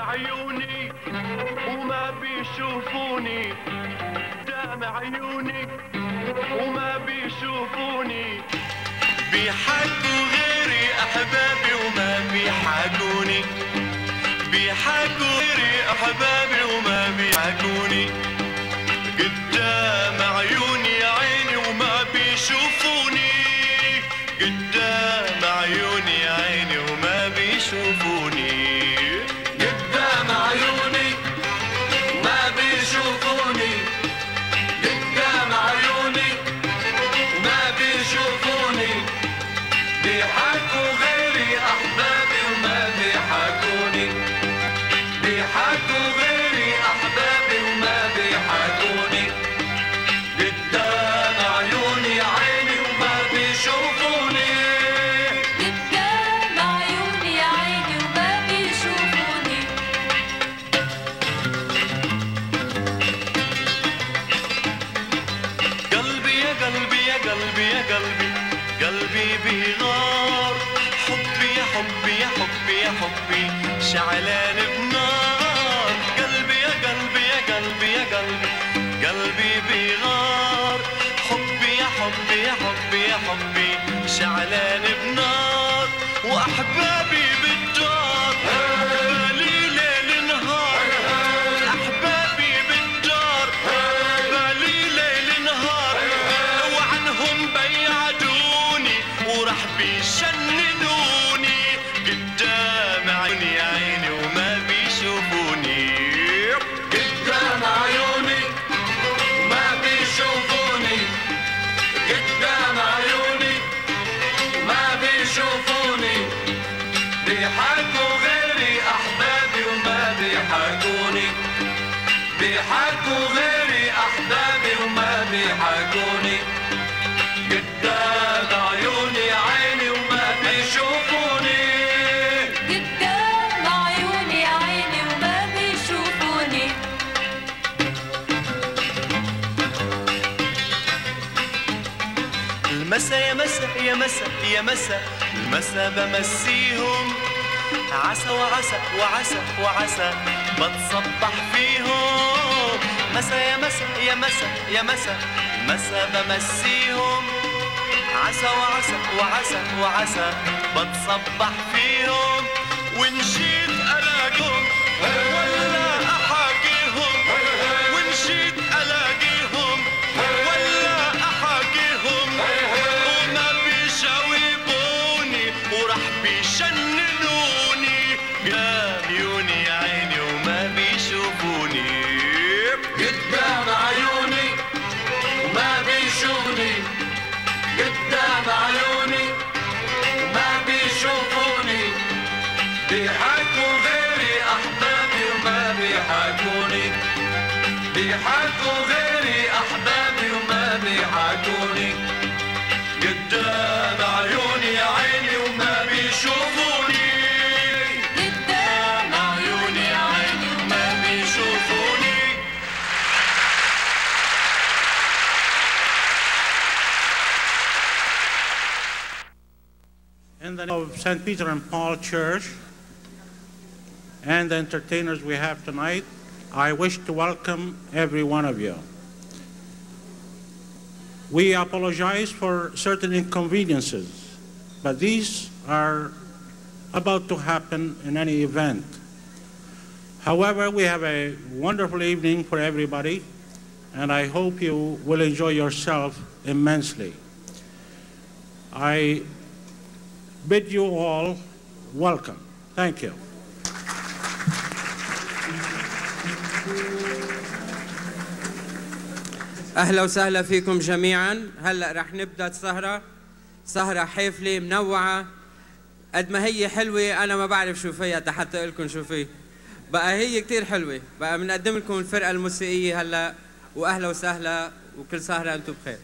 عيوني وما بيشوفوني قدام عيوني وما بيشوفوني بيحكوا غيري احبابي وما بيحكوني بيحكوا غيري احبابي وما بيحكوني قدام عيوني يا عيني وما بيشوفوني قدام عيوني يا عيني وما بيشوفوني قدام عيوني ما بيشوفوني قدام عيوني ما بيشوفوني بيحكوا غيري احبابي وما بيحكوني بيحكوا غيري احبابي وما بيحكوني قدام عيوني يا عيني وما بيشوفوني قدام عيوني يا عيني وما بيشوفوني قلبي يا قلبي يا قلبي يا قلبي قلبي بيغار حبي يا حبي يا حبي يا حبي شعلان بنار قلبي يا قلبي يا قلبي يا قلبي قلبي بيغار حبي يا حبي يا حبي يا حبي شعلان بنار واحبابي بالدار بالي ليل نهار احبابي بالدار بالي ليل نهار وعنهم بيعدوني وراح بيشندوني قدام عيني يا عيني وما بيشوفوني قدام عيوني ما بيشوفوني قدام عيوني ما بيشوفوني بيحكوا غيري احبابي وما بيحكوني بيحكوا غيري احبابي وما بيحكوني قدام عيوني يا عيني وما بيشوفوني قدام عيوني يا عيني وما بيشوفوني المسا يا مسا يا مسا يا مسا المسا بمسيهم عسى وعسى وعسى وعسى بتصبح فيهم مسا يا مسا يا مسا يا مسا مسا بمسيهم عسى وعسى وعسى وعسى بتصبح فيهم ونشيد الاقيهم ولا احاكيهم ونشيد الاقيهم ولا احاكيهم وما بيشاوبوني وراح بيشننوني يا عيوني يا عيني وما بيشوفوني قدام عيوني وما بيشوفني قدام عيوني وما بيشوفوني بيحكوا غيري احبابي وما بيحكوني بيحكوا غيري احبابي وما بيحكوني قدام عيوني يا عيني وما بيشوفوني قدام عيوني يا عيني وما بيشوفوني In the name of St. Peter and Paul Church and the entertainers we have tonight, I wish to welcome every one of you. We apologize for certain inconveniences, but these are about to happen in any event. However, we have a wonderful evening for everybody, and I hope you will enjoy yourself immensely. I bid you all welcome. Thank you. اهلا وسهلا فيكم جميعا هلا رح نبدا السهره سهره حافله منوعه قد ما هي حلوه انا ما بعرف شو فيها حتى اقول لكم شو فيه بقى هي كتير حلوه بقى بنقدم لكم الفرقه الموسيقيه هلا واهلا وسهلا وكل سهره انتم بخير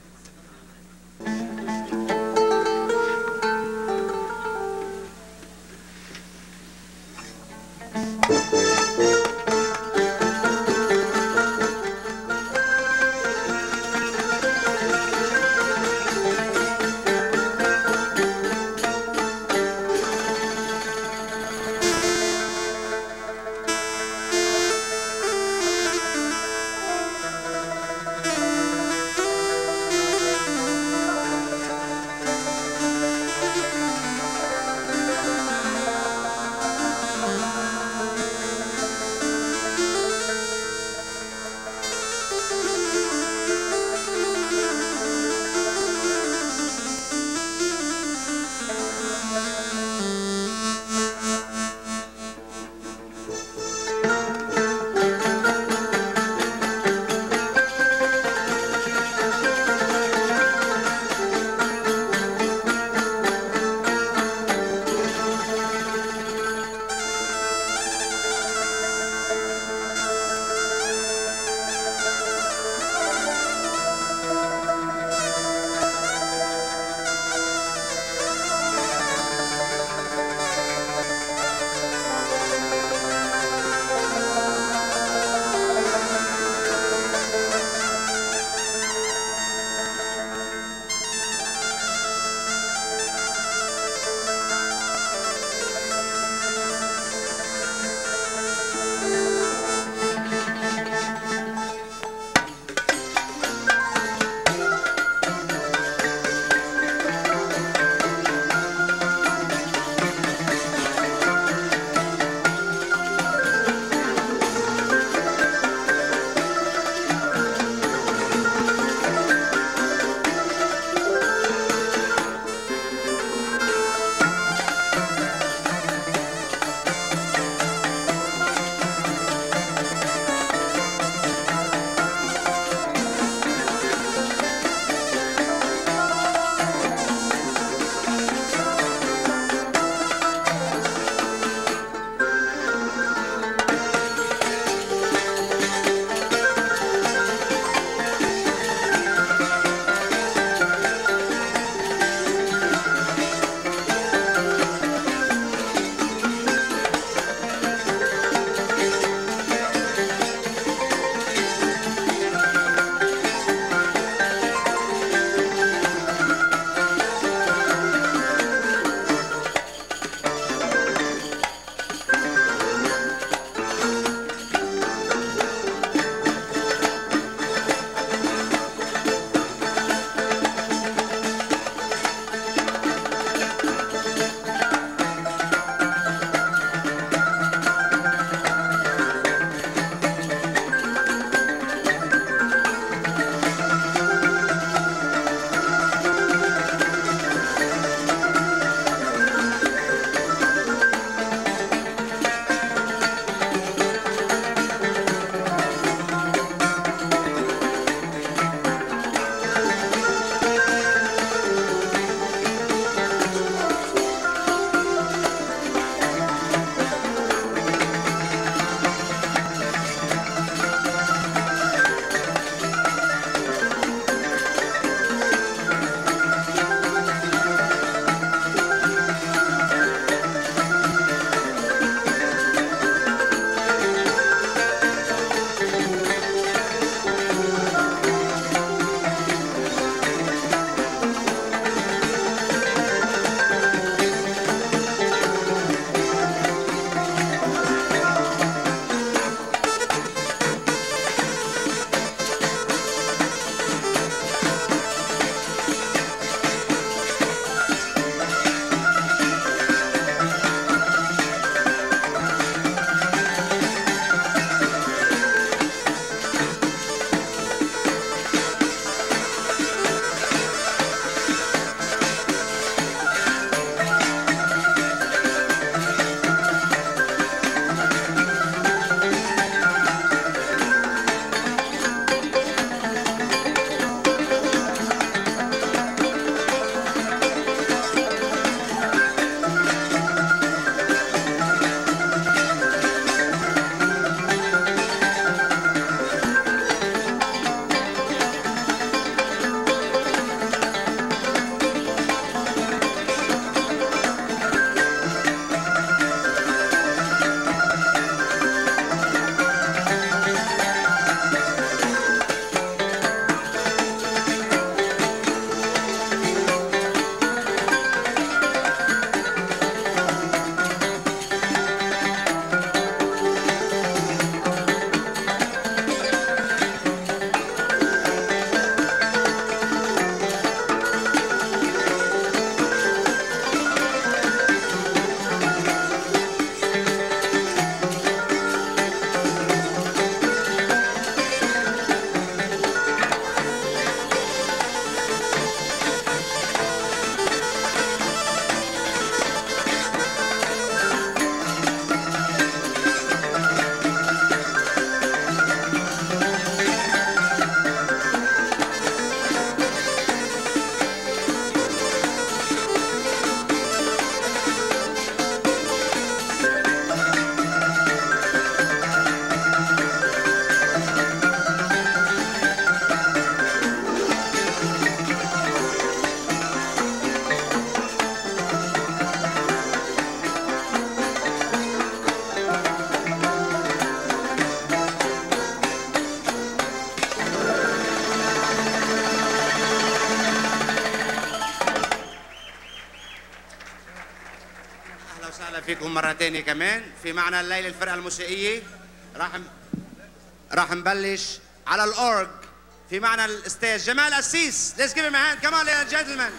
فيكم مرة تانية كمان في معنا الليلة الفرقة الموسيقية راح راح نبلش على الأورج في معنا الستيج جمال أسيس let's give him a hand come on ladies and gentlemen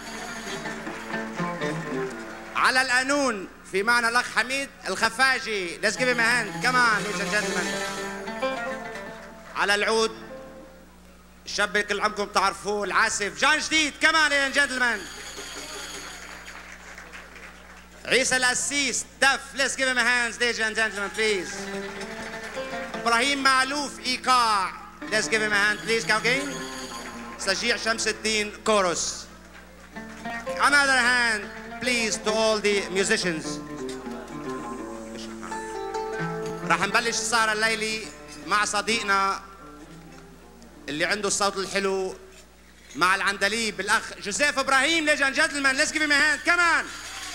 على القانون في معنا الأخ حميد الخفاجي let's give him a hand come on ladies and gentlemen على العود الشاب اللي كل عمركم بتعرفوه العازف جان جديد كمان ladies and gentlemen عيسى القسيس دف let's give him a hand ladies and gentlemen please ابراهيم معلوف ايقاع let's give him a hand please come again سجيع شمس الدين كورس another hand please to all the musicians راح نبلش السهرة الليلي مع صديقنا اللي عنده الصوت الحلو مع العندليب الاخ جوزيف ابراهيم ladies and gentlemen let's give him a hand come on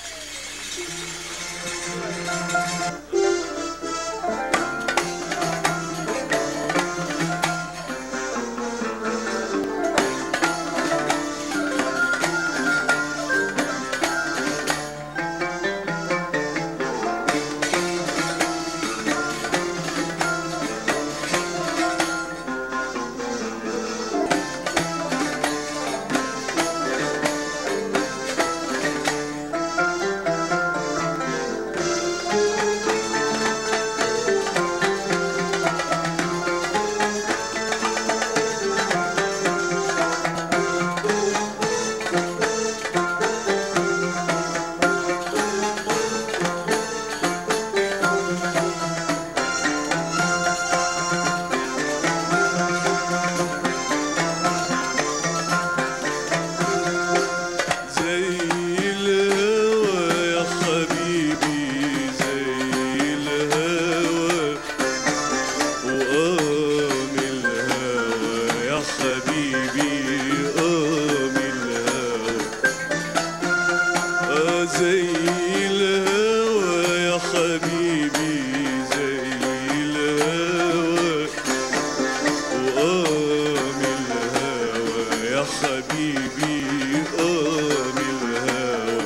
زي الهوى يا حبيبي زي الهوى وقام الهوى يا حبيبي قام الهوى آه زي الهوى يا حبيبي زي الهوى وقام الهوى يا حبيبي قام الهوى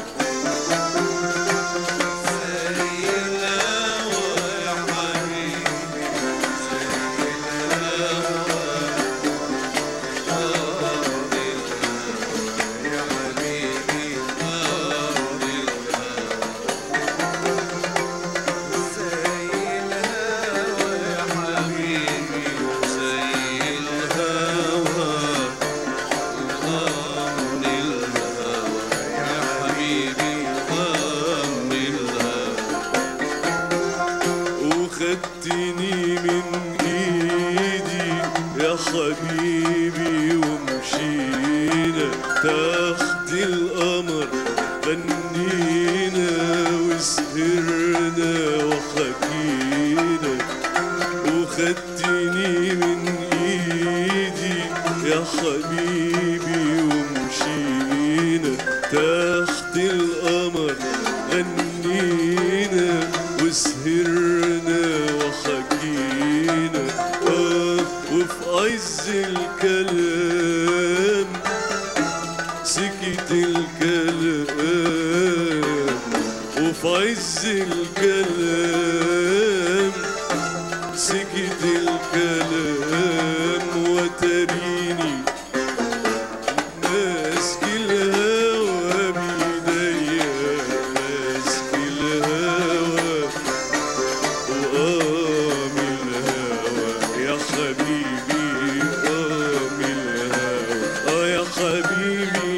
وخدتني من ايدي يا حبيبي ومشينا تحت القمر غنينا وسهرنا وحكينا وخدتني من ايدي يا حبيبي ومشينا تحت القمر غنينا وسهرنا وحكينا آه وفي عز الكلام سكت الكلام وفي عز الكلام سكت الكلام وتريني ماسك الهوى بيديا ماسك الهوى وقام الهوى يا حبيبي قام الهوى اه يا حبيبي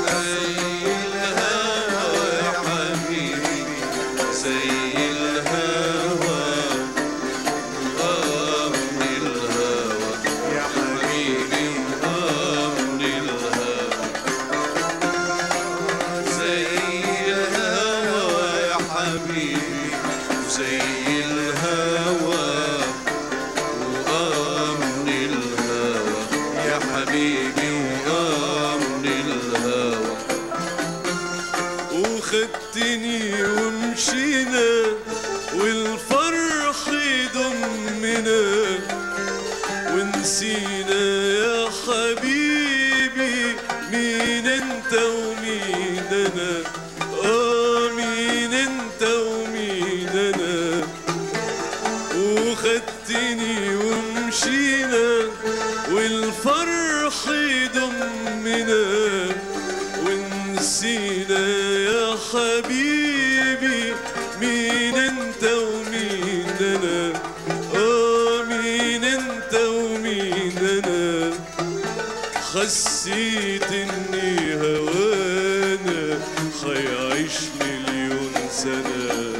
وخدتني ومشينا والفرح يضمنا ونسينا يا حبيبي مين انت ومين انا اه مين انت ومين تاني ومشينا والفرح يضمنا ونسينا يا حبيبي مين انت ومين انا اه مين انت ومين انا حسيت اني هوانا حيعيش مليون سنه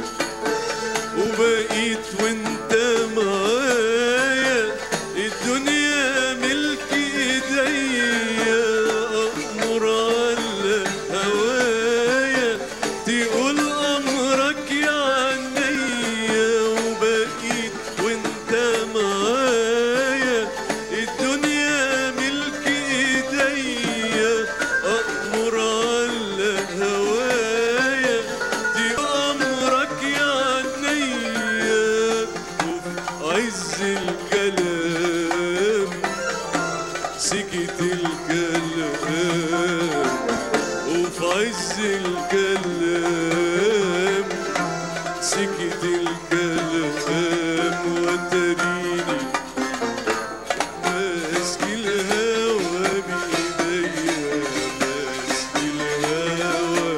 وبقيت وانت معايا الدنيا ملك ايديا امر على هوايا تقول امرك يا عينيا وبقيت وانت معايا الدنيا ملك ايديا امر على هوايا دي امرك يا عينيا وفي عز الكلام سكت الكلام وفي عز الكلام سكت الكلام وتريني ماسك الهوى بإيديا ماسك الهوى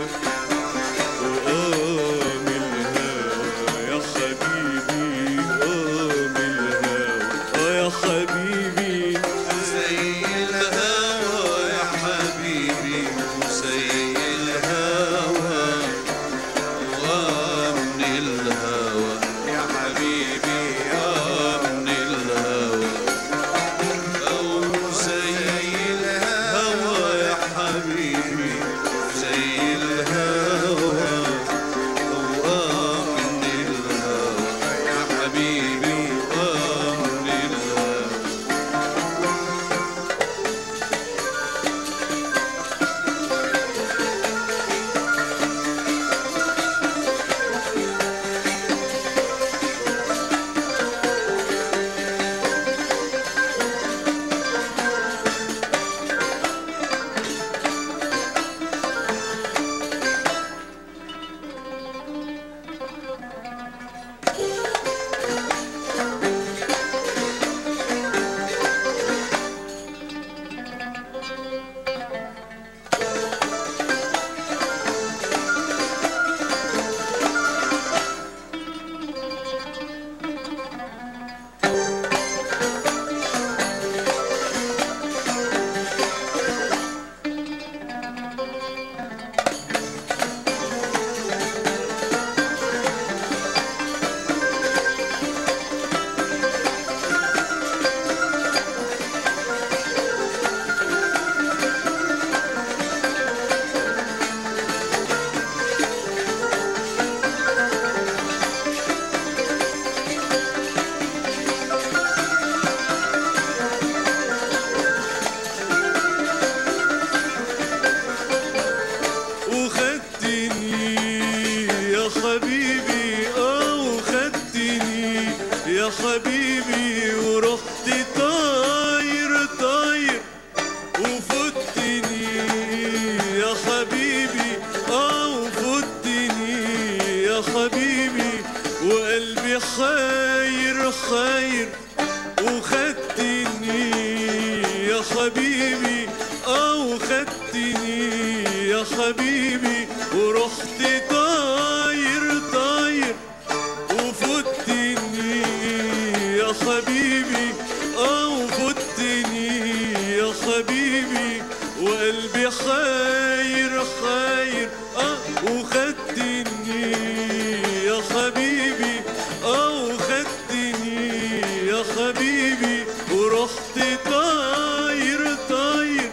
وقام الهوى يا حبيبي قام الهوى آه يا حبيبي زي الهوى يا حبيبي زي الهوى ومن الهوى يا حبيبي ومن الهوى أو زي الهوى يا حبيبي زي الهوى ومن الهوى يا حبيبي ومن الهوى وخدتني يا حبيبي اه وخدتني يا حبيبي ورحت طاير طاير وفتني يا حبيبي اه وفتني يا حبيبي وقلبي خاير خاير وخدتني يا حبيبي اه وخدتني يا حبيبي ورحت طاير طاير وفتني يا حبيبي اه وفتني يا حبيبي وقلبي خاير خاير اه وخدتني يا حبيبي اه وخدتني يا حبيبي ورحت طاير طاير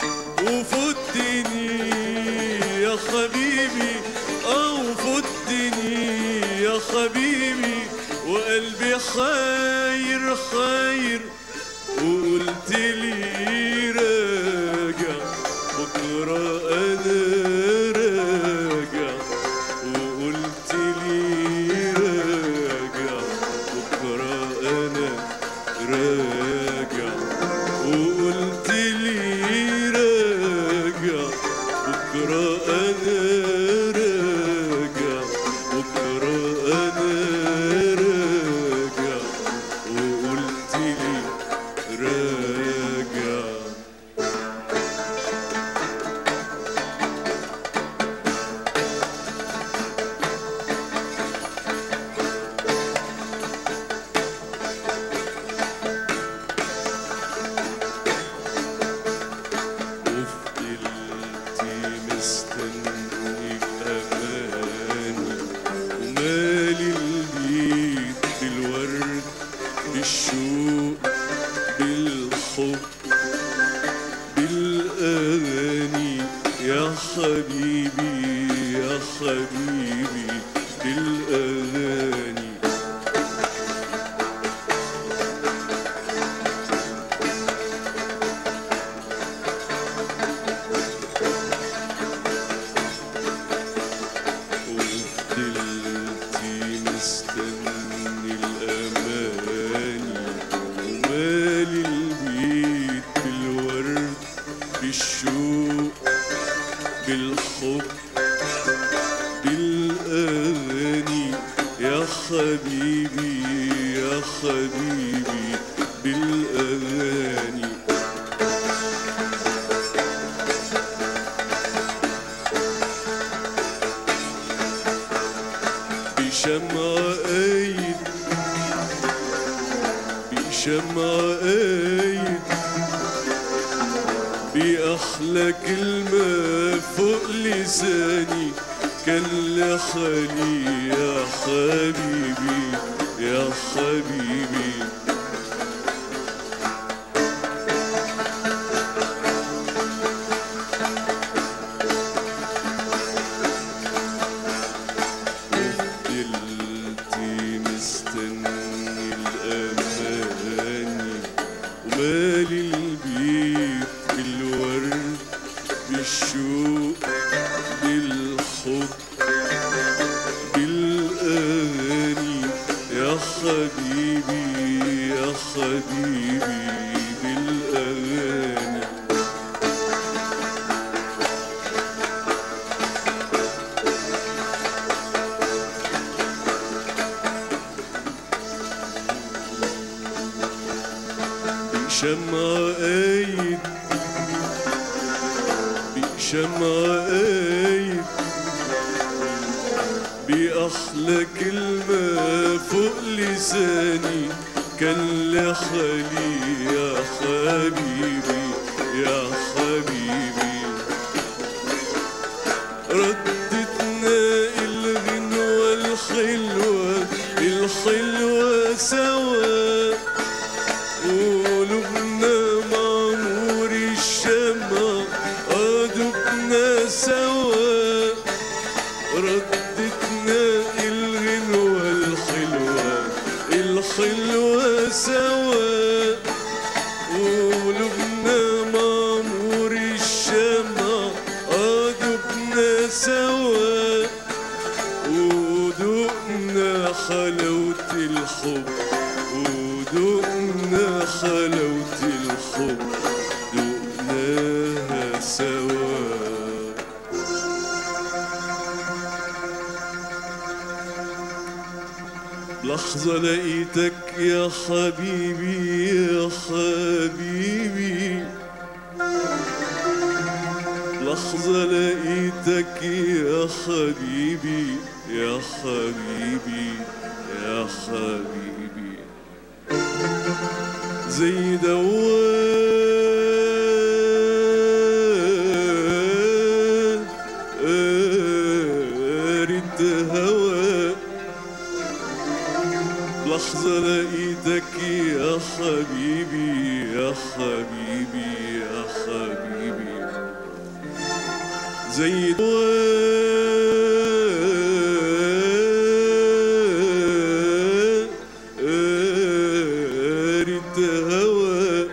وفتني يا حبيبي اه وفتني يا حبيبي وقلبي خاير خاير وقلت لي راجع بكرة أنا راجع وقلت لي راجع بكرة أنا راجع وقلت لي راجع بكرة أنا راجع بكرة أنا راجع وقلت بالشوق بالحب بالأغاني يا حبيبي يا حبيبي بالأغاني وفضلتي مستني الأماني ومالي البيت بالورد بالشوق بالحب بالأغاني يا حبيبي يا حبيبي بالأغاني بشمع ايد بشمع ايد بأحلى كلمة فوق لساني كان خلي يا حبيبي يا حبيبي فضلتي مستني الأماني ومالي البيت بالورد بالشوق بالحب بالأغاني يا حبيبي يا حبيبي بالأغاني بشمع ايد بشمع ايد بأحلى كلمة فوق لساني كان لخلي يا حبيبي يا حبيبي ردتنا الغنوة الحلوة الحلوة سوا قلوبنا معمور الشمع قدوبنا سوا ردتنا الغنوة الحلوة الحلوة سوا قلوبنا معمور الشمع قدوبنا سوا ودقنا حلاوة الحب ودقنا حلاوة الحب دقناها سوا لحظة لقيتك يا حبيبي يا حبيبي لحظة لقيتك يا حبيبي يا حبيبي يا حبيبي زي دوار هوا لحظة لقيتك يا حبيبي يا حبيبي يا حبيبي زي دوار هوا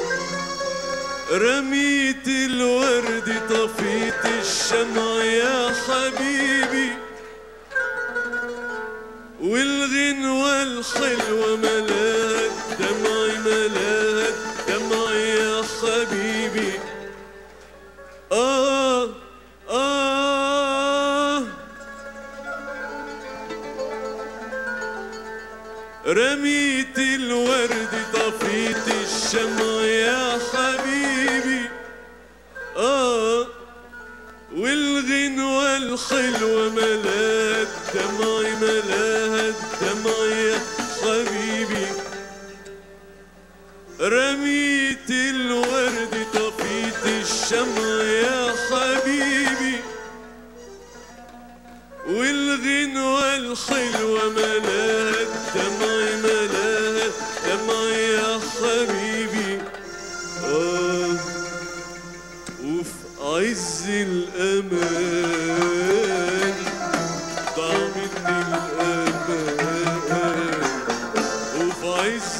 رميت الورد طفيت الشمع يا حبيبي والغنوة الحلوة ملاك دمعي ملاك دمعي يا حبيبي آه آه رميت الورد طفيت الشمع يا حبيبي آه والغنوة الحلوة ملاك دمعي ملاها الدمع يا حبيبي رميت الورد طفيت الشمع يا حبيبي والغنوة الحلوة ملاها الدمع ملاها الدمع حبيبي آه وفي عز الأمان ضاع مني الأمان وفي عز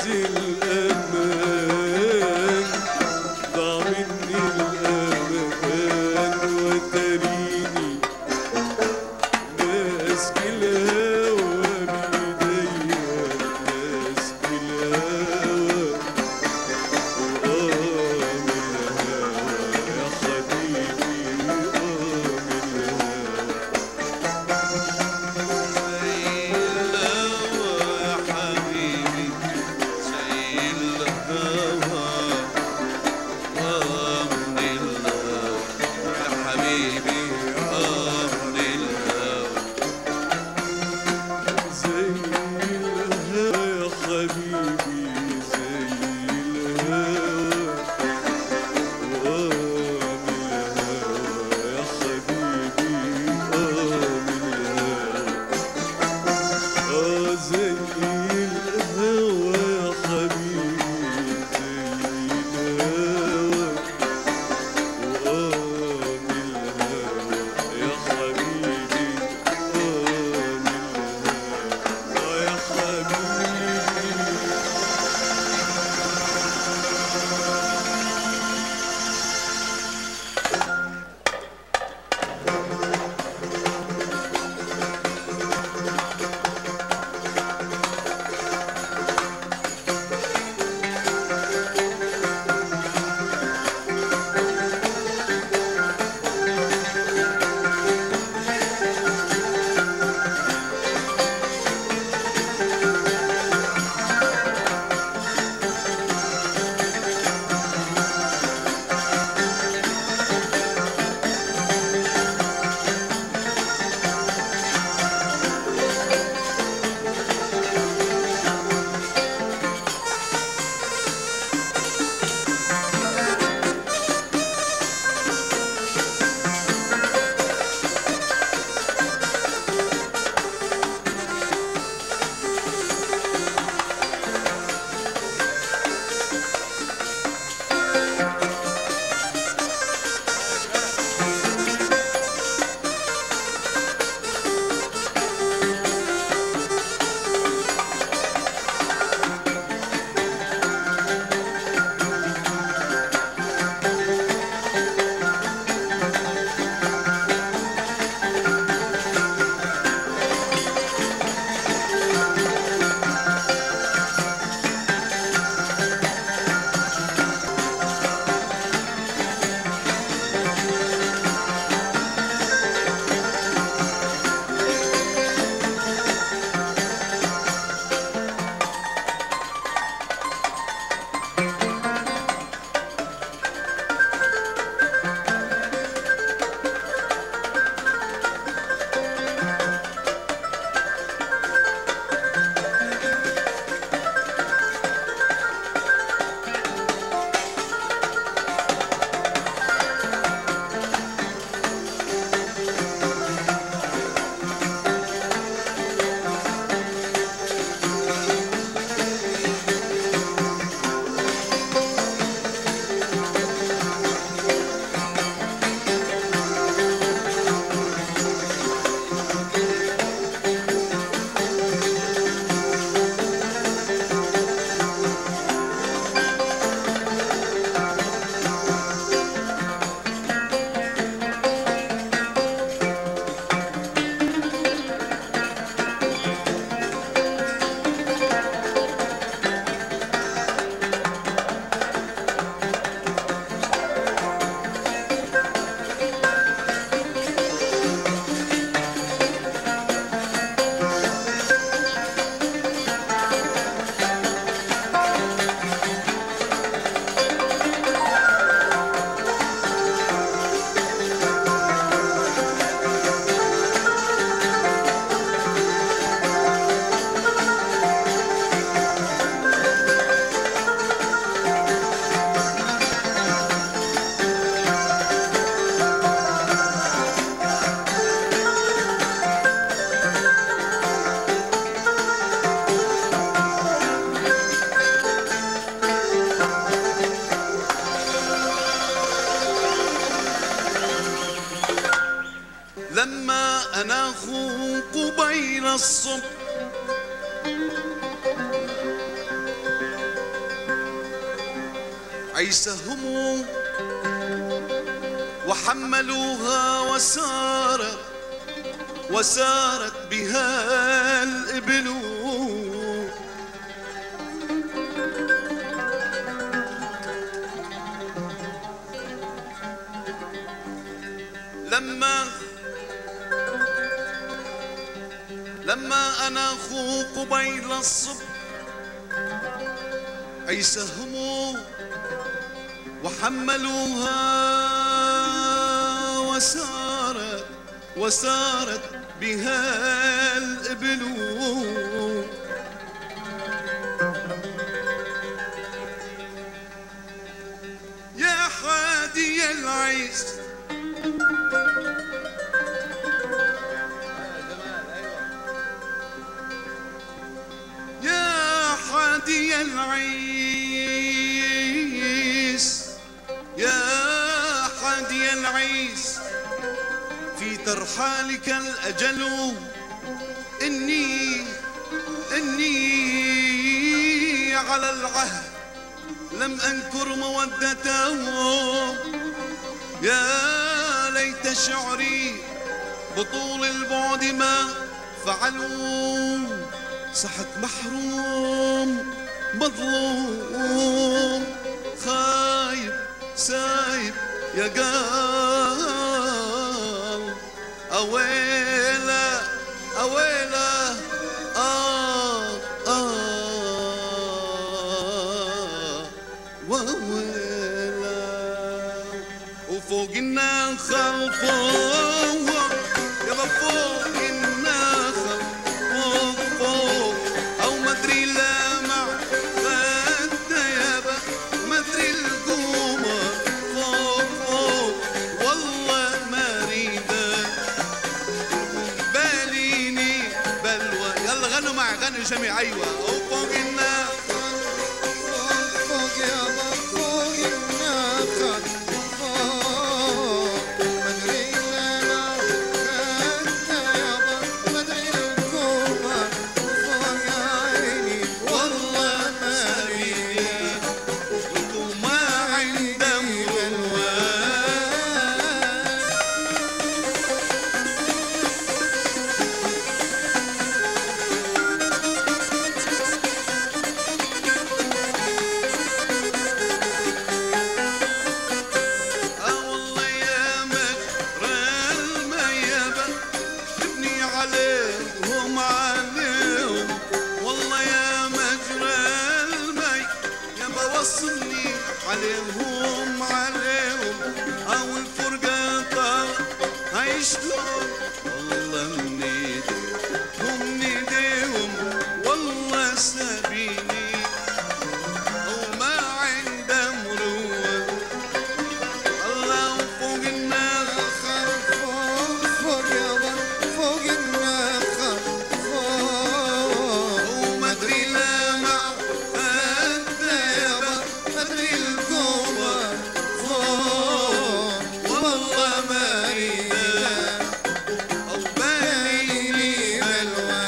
الأمان ضاع مني الأمان وتريني ماسك الهوى بإيديا ماسك الهوى وآه من الهوى يا حبيبي آه من أنا أخوك بين الصبح عيسى هم وحملوها وسارت وسارت بها الإبل لما لما أنا أخوك بين الصبح عيسى همو وحملوها وسارت وسارت بها الإبل يا حادي العيس يا حادي العيس يا حادي العيس في ترحالك الأجل إني إني على العهد لم أنكر مودته يا ليت شعري بطول البعد ما فعلوا صحت محروم مظلوم خايب سايب يا قال أويلا أويلا آه آه وويلا وفوق النخل فوق يابا فوق النخل فوق فوق او مدري لامع غدا يابا مدري القمر فوق فوق والله ما اريده باليني بلوى يلا غنوا معي غنوا جميع ايوه وفوق النخل فوق يابا فوق النخل فوق مدري لنا خدنا يابا مدري الكومة فوق عيني والله ما بيد وما عنده مروه آه والله يا مجرى الميبة ابني عليهم عليهم والله يا مجرى المي يبا وصلني عليهم عليهم او الفرقة طال هاي شلون والله من ايديهم من ايديهم والله سابيني وما عنده مروه الله فوق النخل فوق فوق يابا فوق النخل فوق ومدري لامع أنت يابا مدري الكومة فوق والله ما أريده أو بالي لي بلوى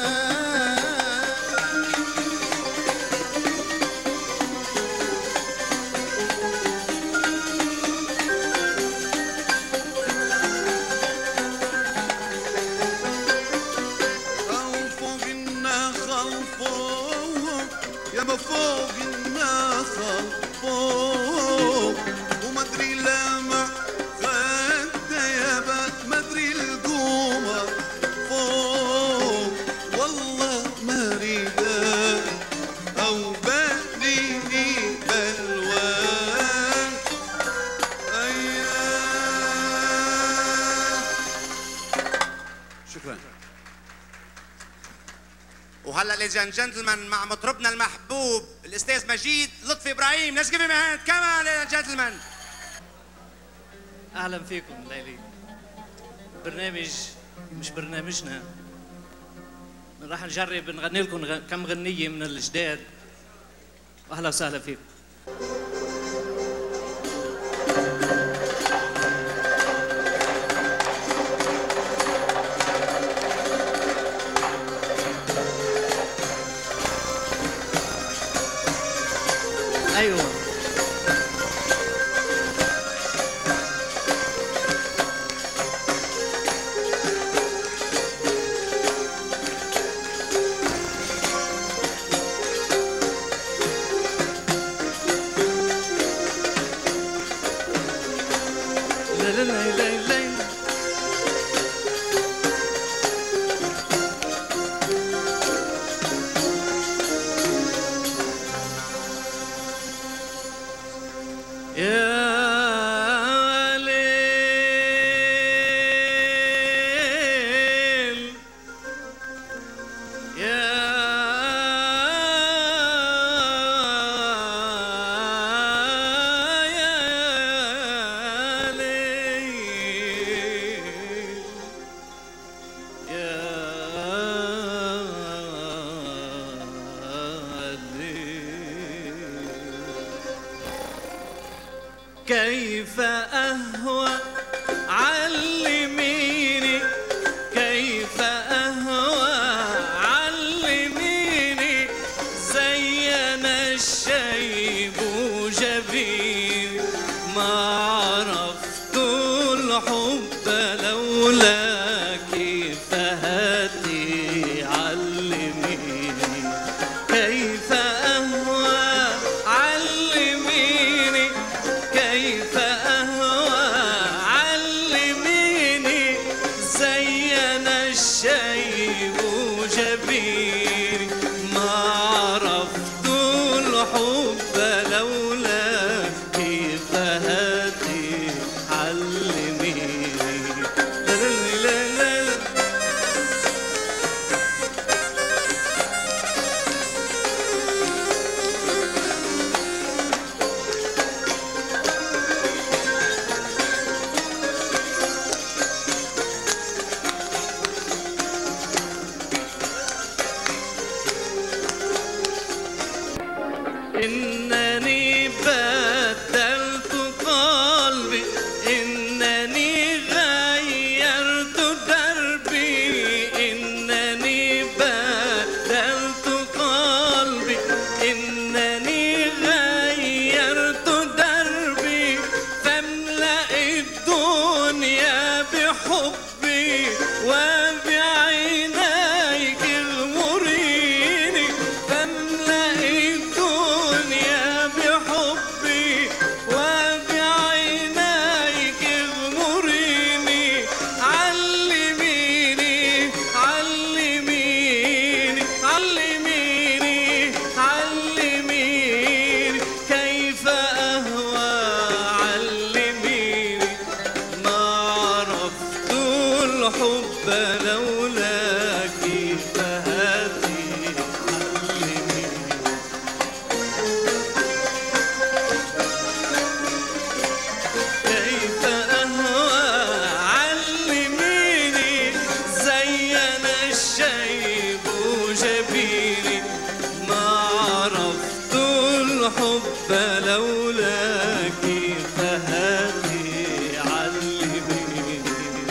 أو فوق النخل فوق يابا فوق النخل فوق ومدري لامع خدة يابا مدري القمر فوق والله ما ريده أو بالي لي بلوى أيام شكرا وهلا ليديز اند جنتلمان مع مطربنا المحبوب الاستاذ مجيد لطفي ابراهيم ليتس جيف هيم هاند كمان ليديز اند جنتلمان اهلا فيكم ليلي برنامج مش برنامجنا راح نجرب نغني لكم غ- كم غنية من الجداد اهلا وسهلا فيكم ايوه لا لا لا لا لا يا ليل يا يا ليل يا ليل كيف أهوى علميني كيف أهوى علميني زين الشيب جبين ما عرفت الحب لولاك فهاتي علميني كيف أهوى علميني كيف أهوى علميني زين الشيب جبيني ما عرفت الحب لولاك فهاتي علميني لا لا لا لا إنني بدلت قلبي إنني غيرت دربي إنني بدلت قلبي إنني غيرت دربي فاملأ الدنيا بحبي وبعينيك المريني فاملأ الدنيا بحبي وبعينيك المريني علميني علميني علميني علميني كيف أهوى علميني ما عرفت الحب لولاك فهاتي علميني كيف أهوى علميني زين الشيب جبيني ما عرفت الحب لولاك فهاتي علميني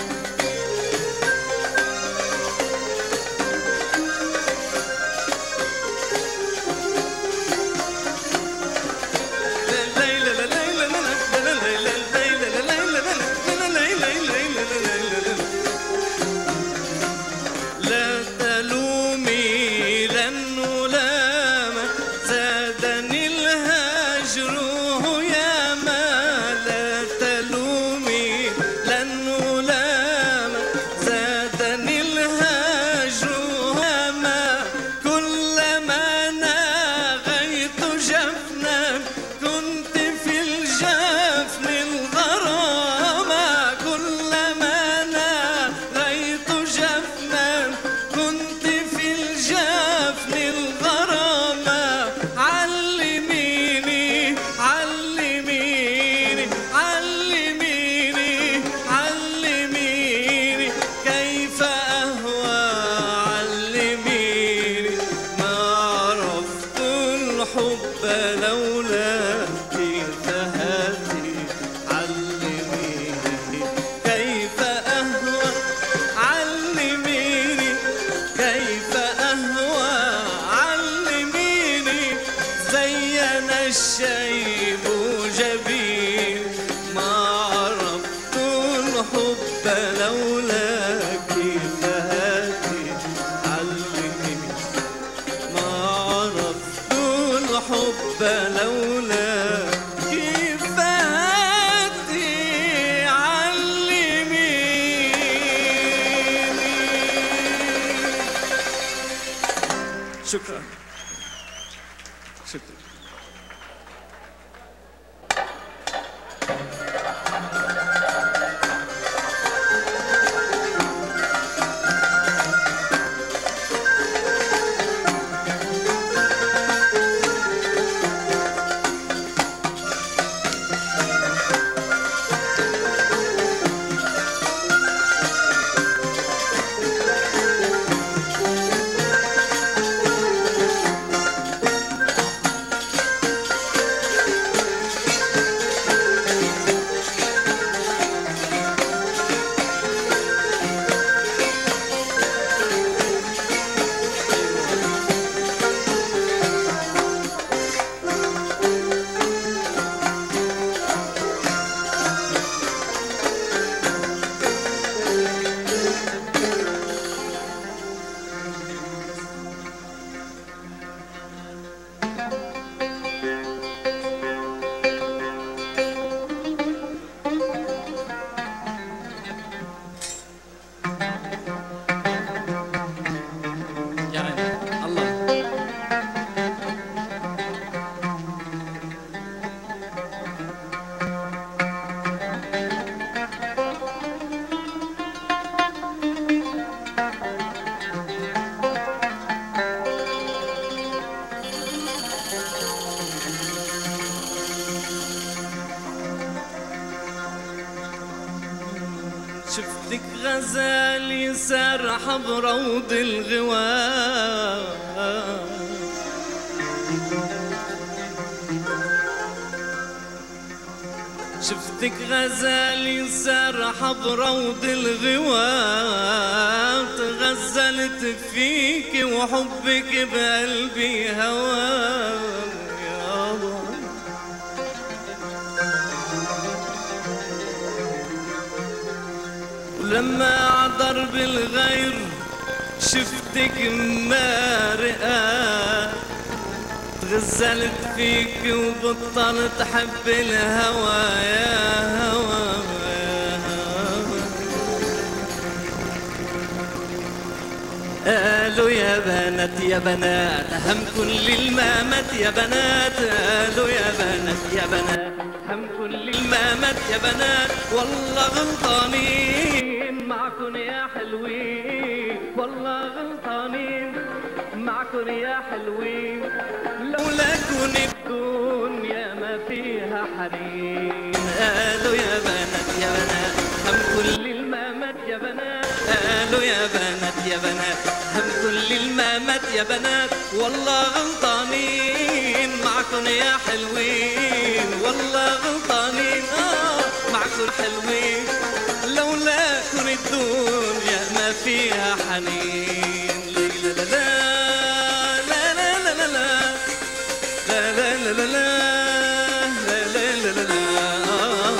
لا تلومي لن نلام زادني الهجر يا ما لا تلومي لن نلام زادني الهجر يا ما كلما ناغيت جفنا كنت في الجفن الغرامة كلما ناغيت جفنا كنت في الجفن الغرامة علميني الشيب وجبين ما عرفت الحب لولاك فهاتي علمني ما عرفت الحب لولاك فهاتي علميني شكرا شكرا يا عيني الله شفتك غزالي سرح بروض الغوام شفتك غزالي سرح بروض الغوام تغزلت فيك وحبك بقلبي هوام يا الله ولما عضرب الغير شفتك مارقة تغزلت فيك وبطلت حب الهوى يا هوى يا هوى قالوا يا بنات يا بنات هم كل المامات يا بنات قالوا يا بنات يا بنات هم كل المامات يا بنات والله غلطانين معكن يا حلوين والله غلطانين معكن يا حلوين لولا كون الدنيا ما فيها حنين قالوا يا بنات يا بنات هم كل المامات يا بنات قالوا يا بنات يا بنات هم كل المامات يا بنات والله غلطانين معكن يا حلوين والله غلطانين آه معكن حلوين لولا كن الدنيا ما فيها حنين لا لا لا لا لا لا لا لا لا لا لا لا لا لا لا لا لا آه.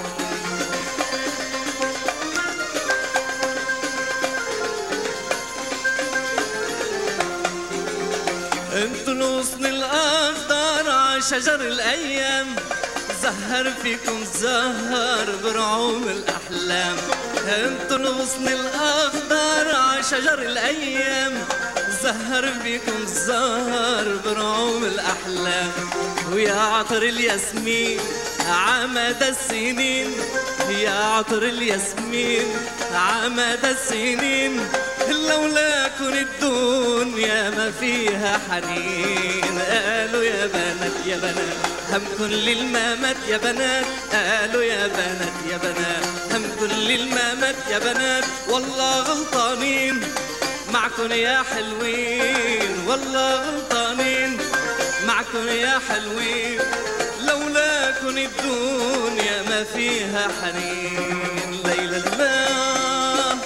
انتوا الغصن الاخضر على شجر الايام زهر فيكم زهر برعوم الاحلام انتوا الغصن الاخضر على شجر الايام زهر فيكم زهر برعوم الاحلام ويا عطر الياسمين عمد السنين يا عطر الياسمين عمد السنين لولا كن الدنيا ما فيها حنين قالوا يا بنات يا بنات هم كل المامات يا بنات قالوا يا بنات يا بنات هم كل المامات يا بنات والله غلطانين معكن يا حلوين والله غلطانين معكن يا حلوين لولا كن الدنيا ما فيها حنين ليلى الماء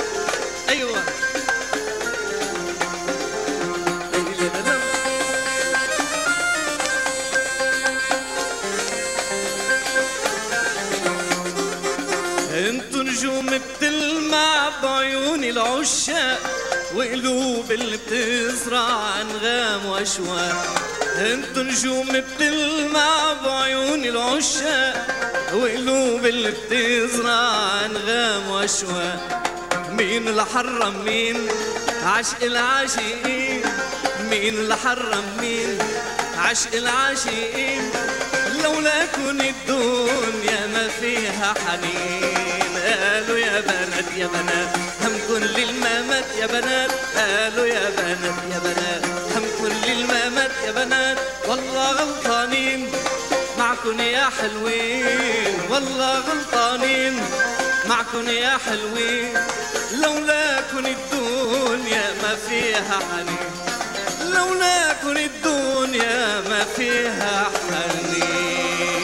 ايوه ليلى الماء العشاق وقلوب اللي بتزرع انغام واشواق انتو نجوم بتلمع بعيون العشاق وقلوب اللي بتزرع انغام واشواق مين اللي حرم مين عشق العاشقين مين اللي حرم مين عشق العاشقين لولاكن الدنيا ما فيها حنين قالوا يا بنات يا بنات همكن للمامات يا بنات قالوا يا بنات يا بنات همكن للمامات يا بنات والله غلطانين معكن يا حلوين والله غلطانين معكن يا حلوين لولاكن الدنيا ما فيها حنين لولاكن الدنيا ما فيها حنين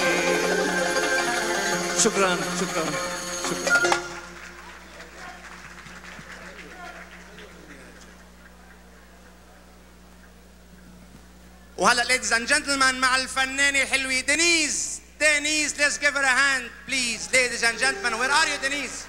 شكرا شكرا شكرا وهلا ليديز اند جنتلمان مع الفنانه الحلوه دينيز دينيز let's give her a hand please ladies and gentlemen where are you دينيز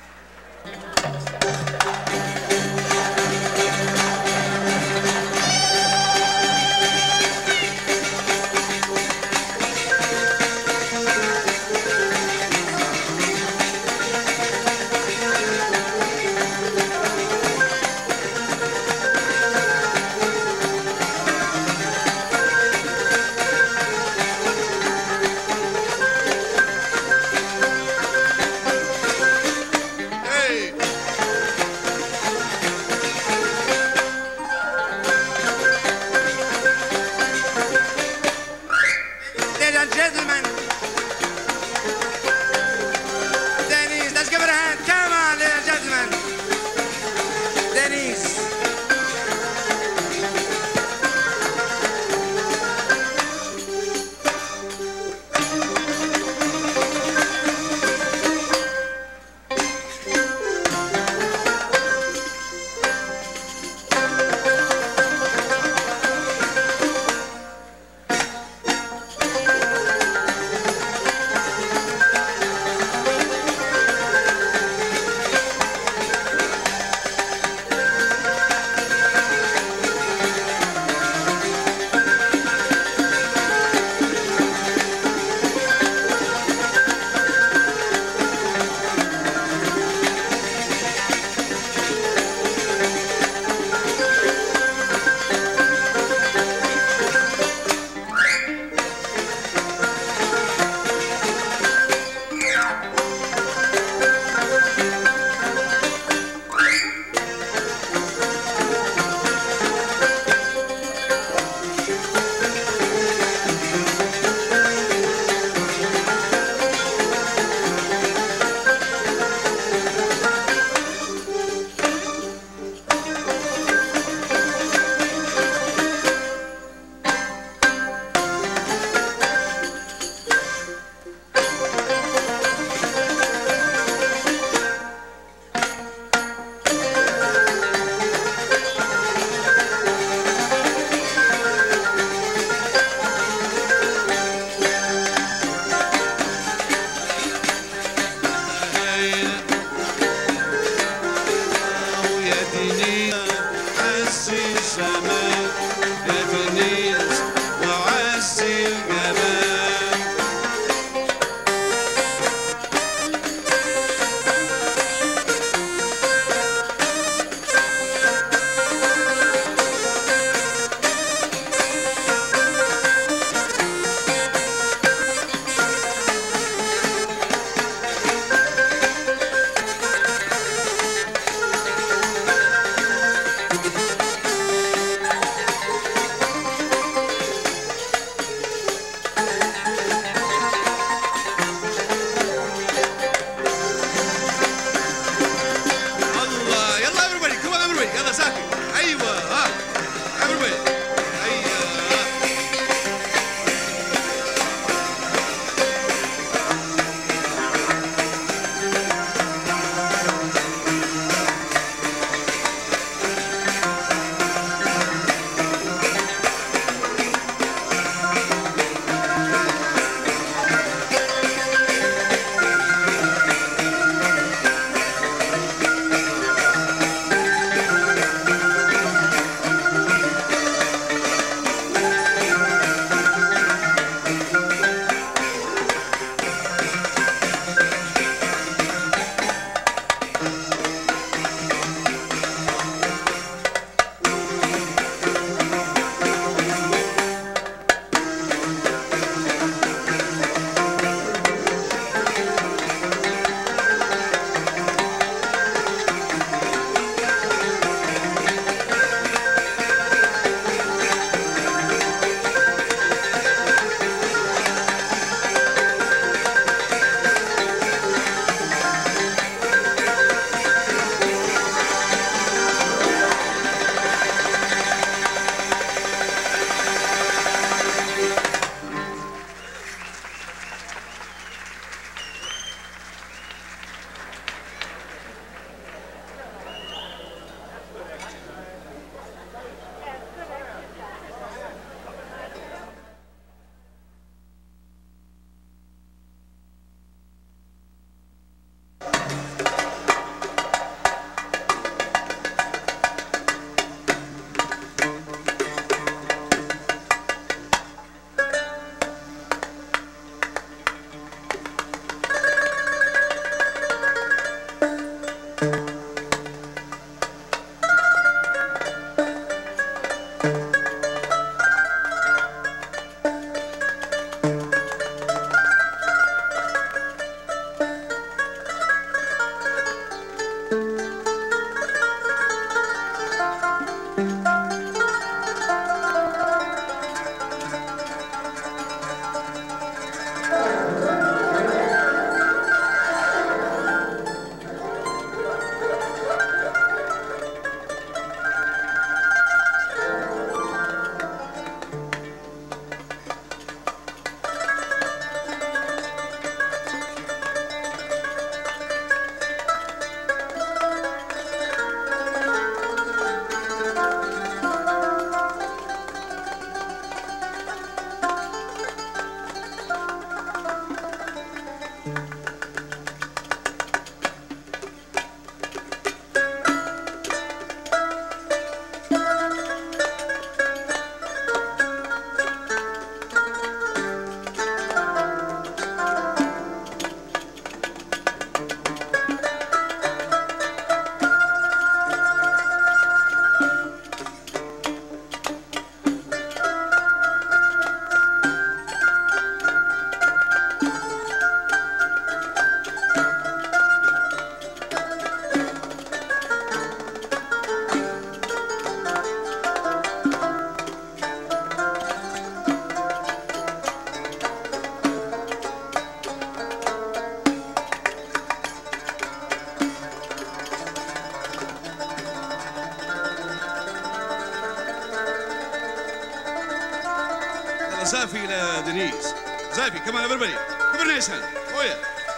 زافي الى دينيس زافي كمان everybody كوبرنيشن اويا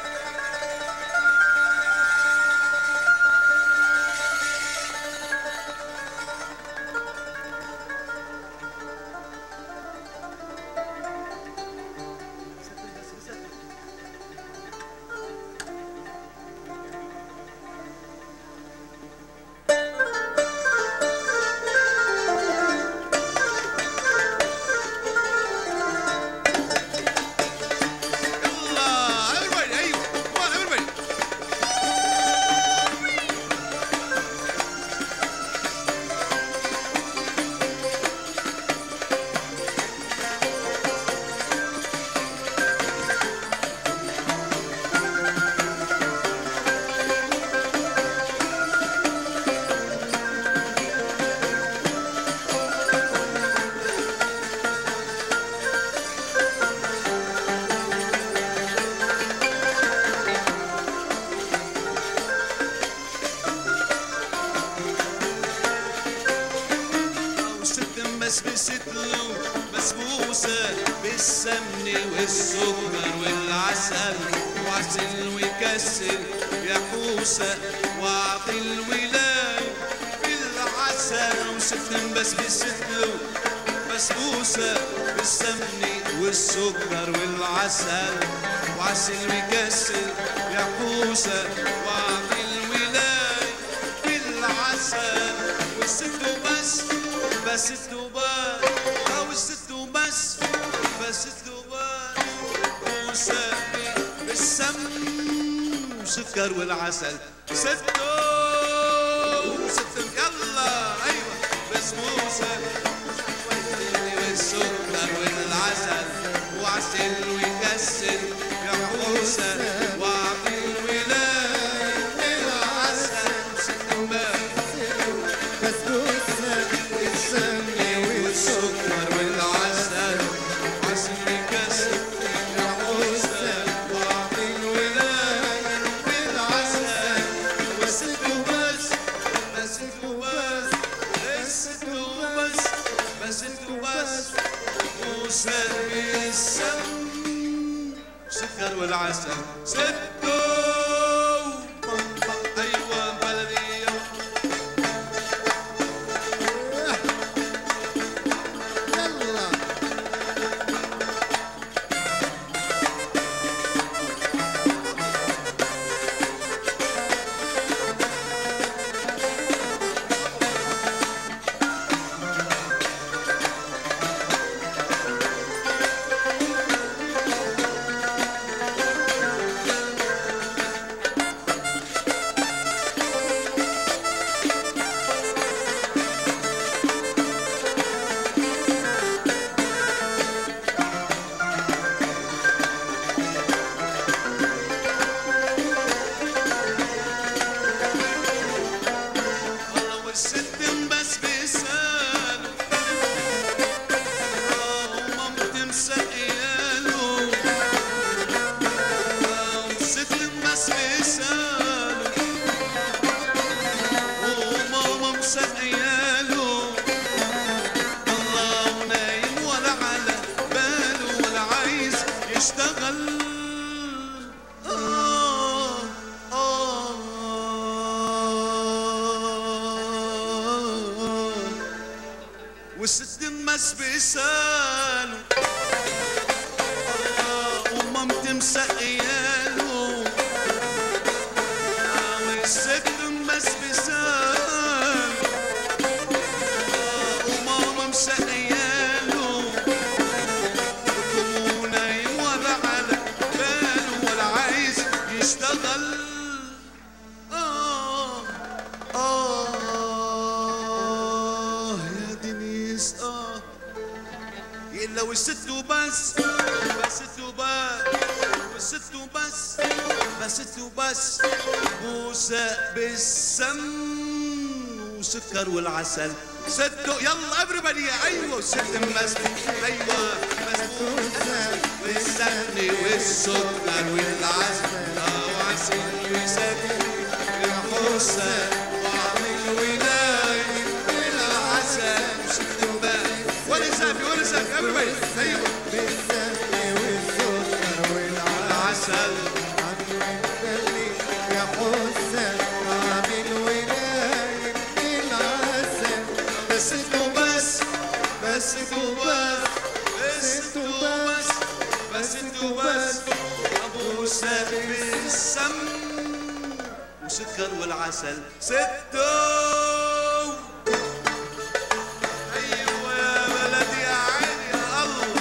يلا everybody ايوه come on everybody وستم بس بستلو بسبوسة بالسمن والسكر والعسل وعسل ويكسر يا حوسة واعطي الولاية بالعسل وستم بس بستلو بسبوسة بالسمن والسكر والعسل وعسل ويكسر يا حوسة واعطي الولاية بالعسل والست وبس بس التوبات او الست وبس بس التوبات وسامي بالسمن وسكر والعسل ستو ستم يلا ايوه بسبوسه والسكر والعسل وعسل ويكسر يا حوسه واعطي الولايه بالعسل ستم بسبوسة السمن والسكر والعسل عسل يكسر يا حوسه واعطي الولايه بالعسل وست وبس بس انت وبس بس انت وبس بس انت وبس وسمي السم سكر والعسل ستو ايوه بلديه يلا والله والست بس بيسالوا ومامتي مسقياله والست بس بيسالوا وماما مسقياله الله ونايم ولا على باله ولا عايز يشتغل آه آه والست مس بيسالوا آه ومامتي مسقياله آه والست مس بيسالوا آه وماما مسقياله وهو نايم ولا على باله ولا عايز يشتغل آه آه يا دنيس آه إلا والست وبس بس وبس والست وبس بس وبس بوسة بالسم وسكر والعسل ستو يلا everybody ايوه ست مسك ايوه مسبوسه بالسمن والسكر والعسل آه، وعسل وسكر يا حسن وعمل ولاي بالعسل ست بقى ولا سافي ولا سافي everybody ايوه بس انت وبس ابو سابق السم وسكر والعسل ستو ايوه يا بلدي يا عيني يا الله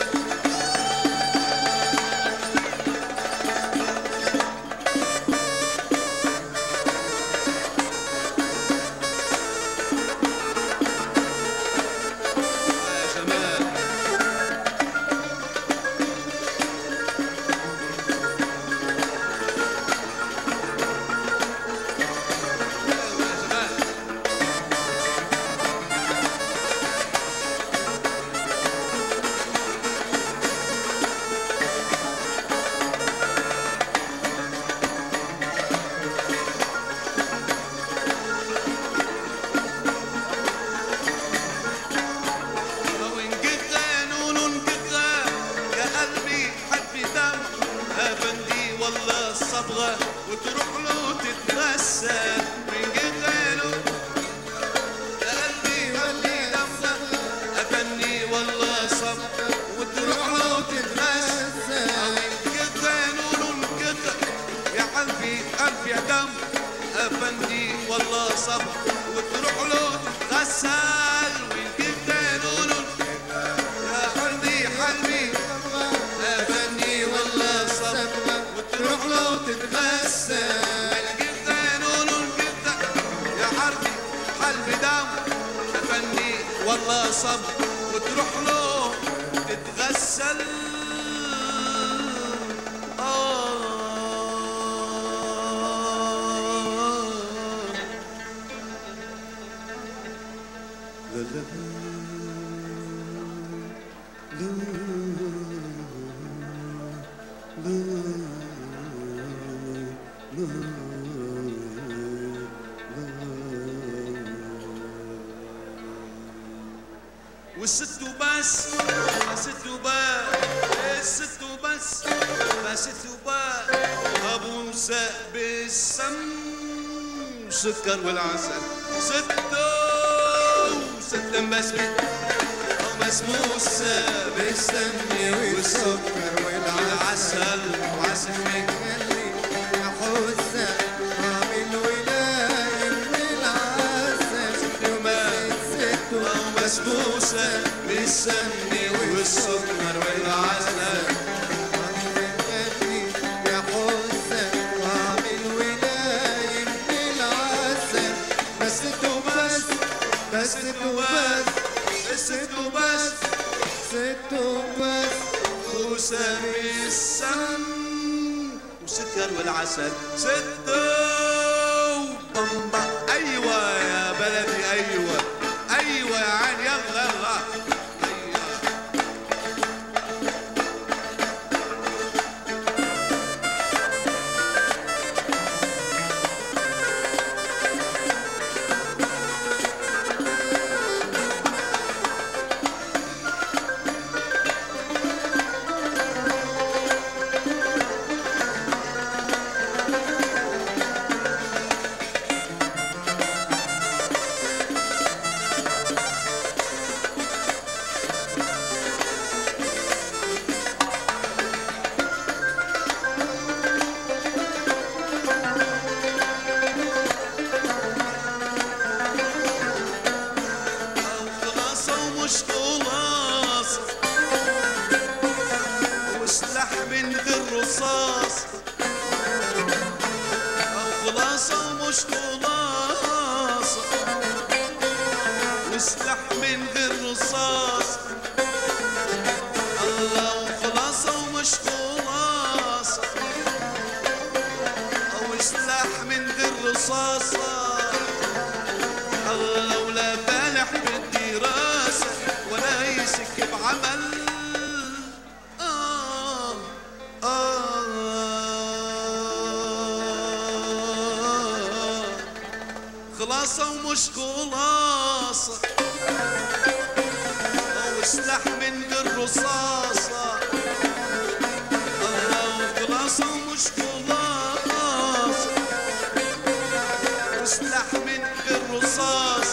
يا جمال ايوه يا جمال وإن قطع نون قطع يا قلبي حبي دم أفندي والله الصبغة وتروح له تتغسل من قطع نون يا قلبي حبي دم أفندي والله صبغة وتروح له تتغسل وإن قطع نون قطع يا قلبي قلبي يا دم أفندي والله صبغة وتروح له تتغسل وإن قطع نون يا قلبي حلبي أبني والله صبر وتروح له تتغسل القطة نون القطة يا حربي قلبي دم أبني والله صبر وتروح له تتغسل آه لا لا والست وبس الست وبس الست وبس الست وبس ابو مساء بالسم سكر والعسل ستو ست مسمي مسموسة بالسم والسكر والعسل وعسل من يا حسة عامل ولايم بالعسل ست مسموسة بالسم والسكر والعسل يا حسة عامل ولايم بالعسل بس وبس بس وبس ست وبس ست وبس وسمي السم وسكر والعسل ستو بمبا ايوه يا بلدي ايوه ايوه يا عين يلا يلا أيوة. خلاصة ومش خلاص وسلاح من غير رصاص أو خلاصة ومش خلاص وسلاح من غير رصاص الله وخلاصة ومش خلاص أو سلاح من غير رصاصة الله ولا فالح بالدراسة ولا يسك بعمل آه آه خلاصة ومش خلاصة أو سلاح من غير رصاصة الله خلاصة ومش خلاصة وسلاح من غير رصاص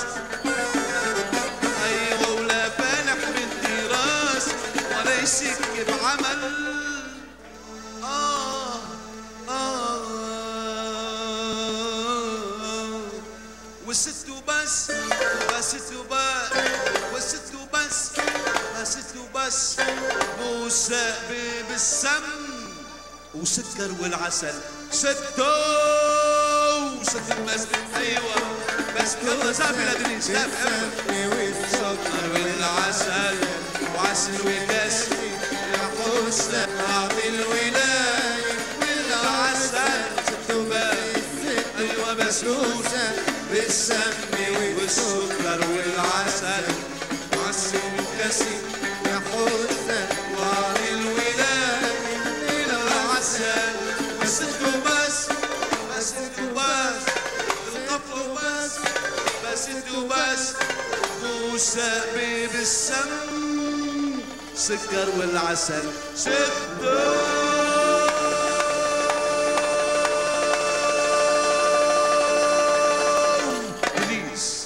ايوه ولا فالح بالدراسة ولا يسك بعمل وسقي بالسم وسكر والعسل ستو ست المسجد ايوه بس يلا سافي لا دنيا سافي والسكر والعسل وعسل وكسر يا حسن اعطي الولايه والعسل ايوه بسبوسه بالسم والسكر والعسل وعسل وكسر يا حسن واعطي الولايه العسل بس انتو بس بس انتو بس القفل بس بس انتو بس وسقي بالسم سكر والعسل شدوا بليز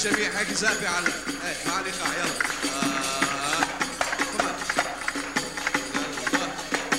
الجميع هيك زقفه على ايه مع الايقاع يلا آه. كمان. يلا.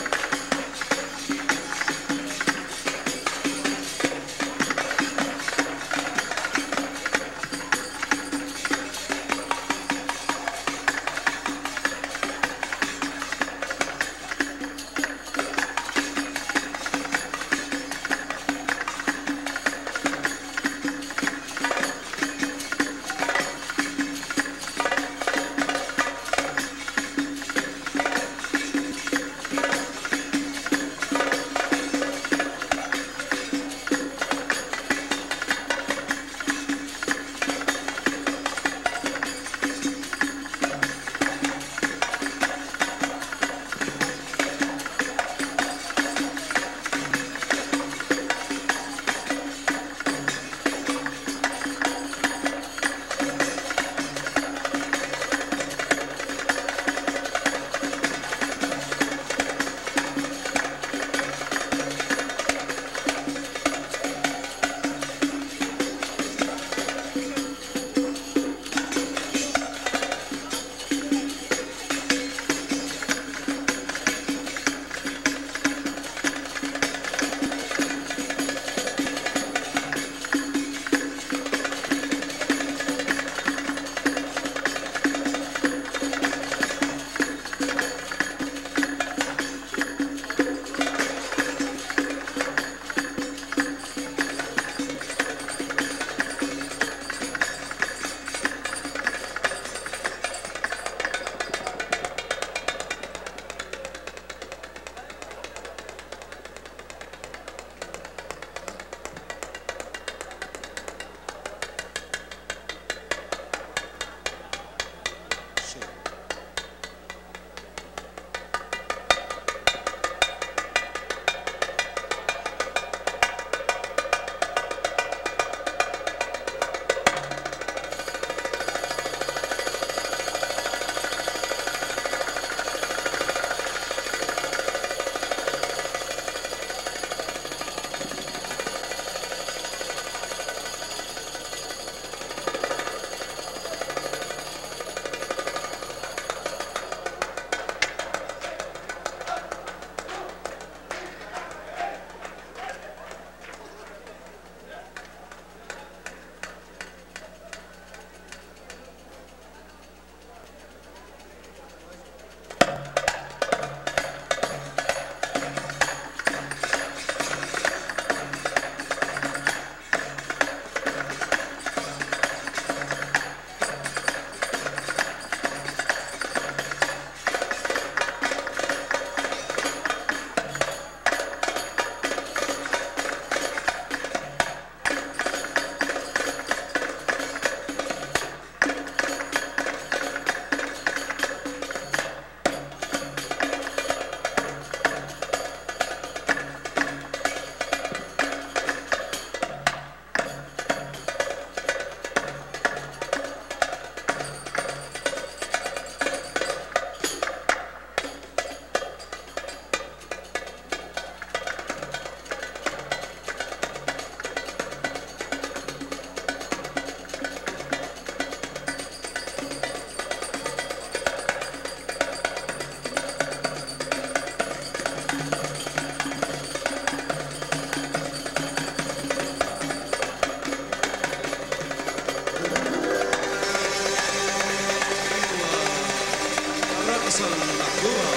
الرقصة المحظورة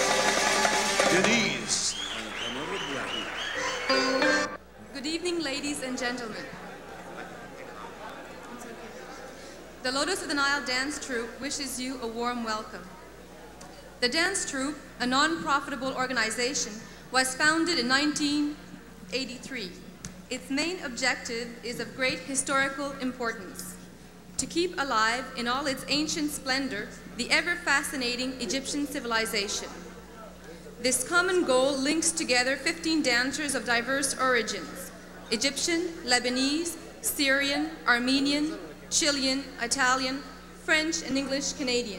دينيس Good evening, ladies and gentlemen. The Lotus of the Nile Dance Troupe wishes you a warm welcome. The dance troupe, a non-profitable organization, was founded in 1983. Its main objective is of great historical importance to keep alive in all its ancient splendor the ever-fascinating Egyptian civilization. This common goal links together 15 dancers of diverse origins Egyptian, Lebanese, Syrian, Armenian, Chilean, Italian, French, and English Canadian.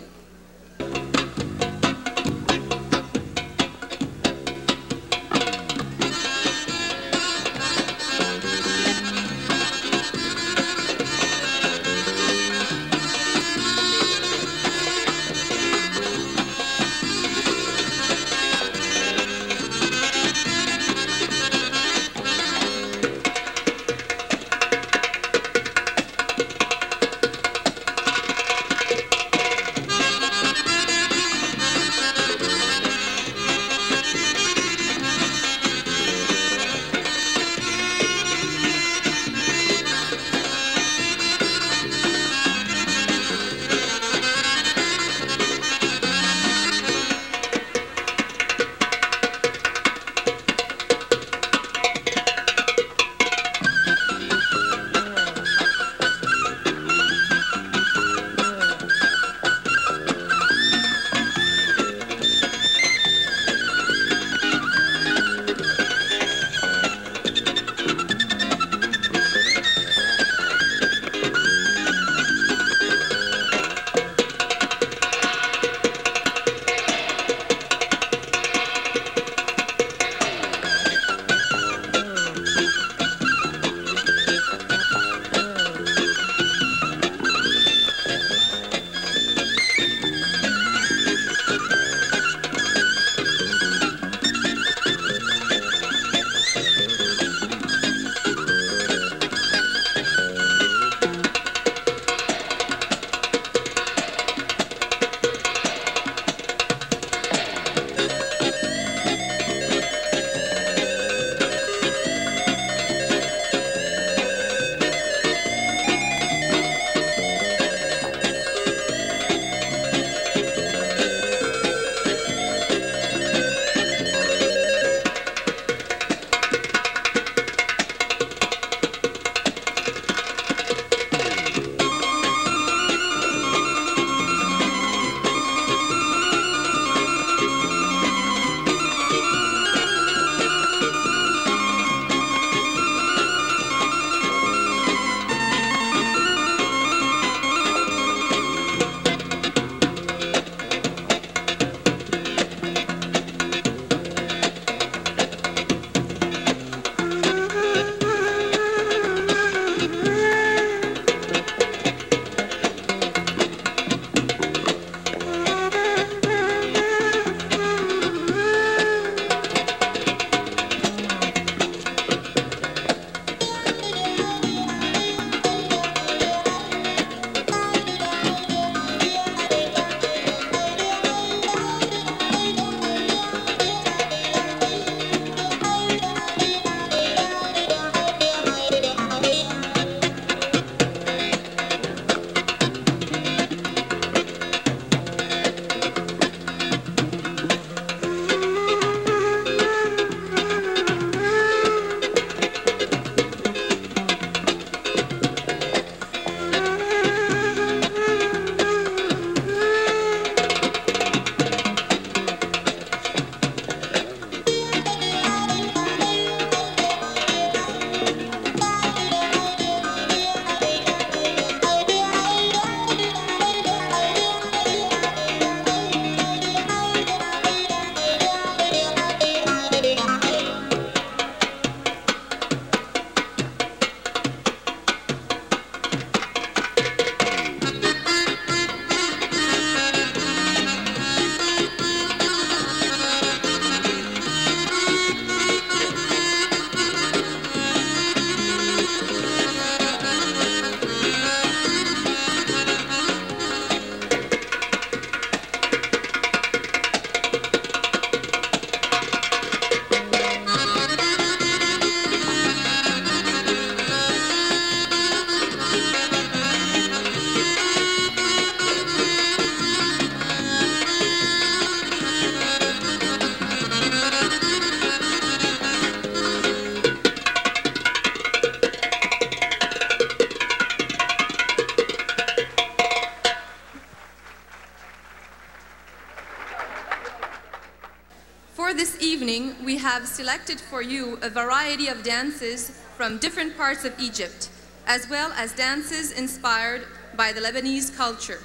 this evening, we have selected for you a variety of dances from different parts of Egypt, as well as dances inspired by the Lebanese culture.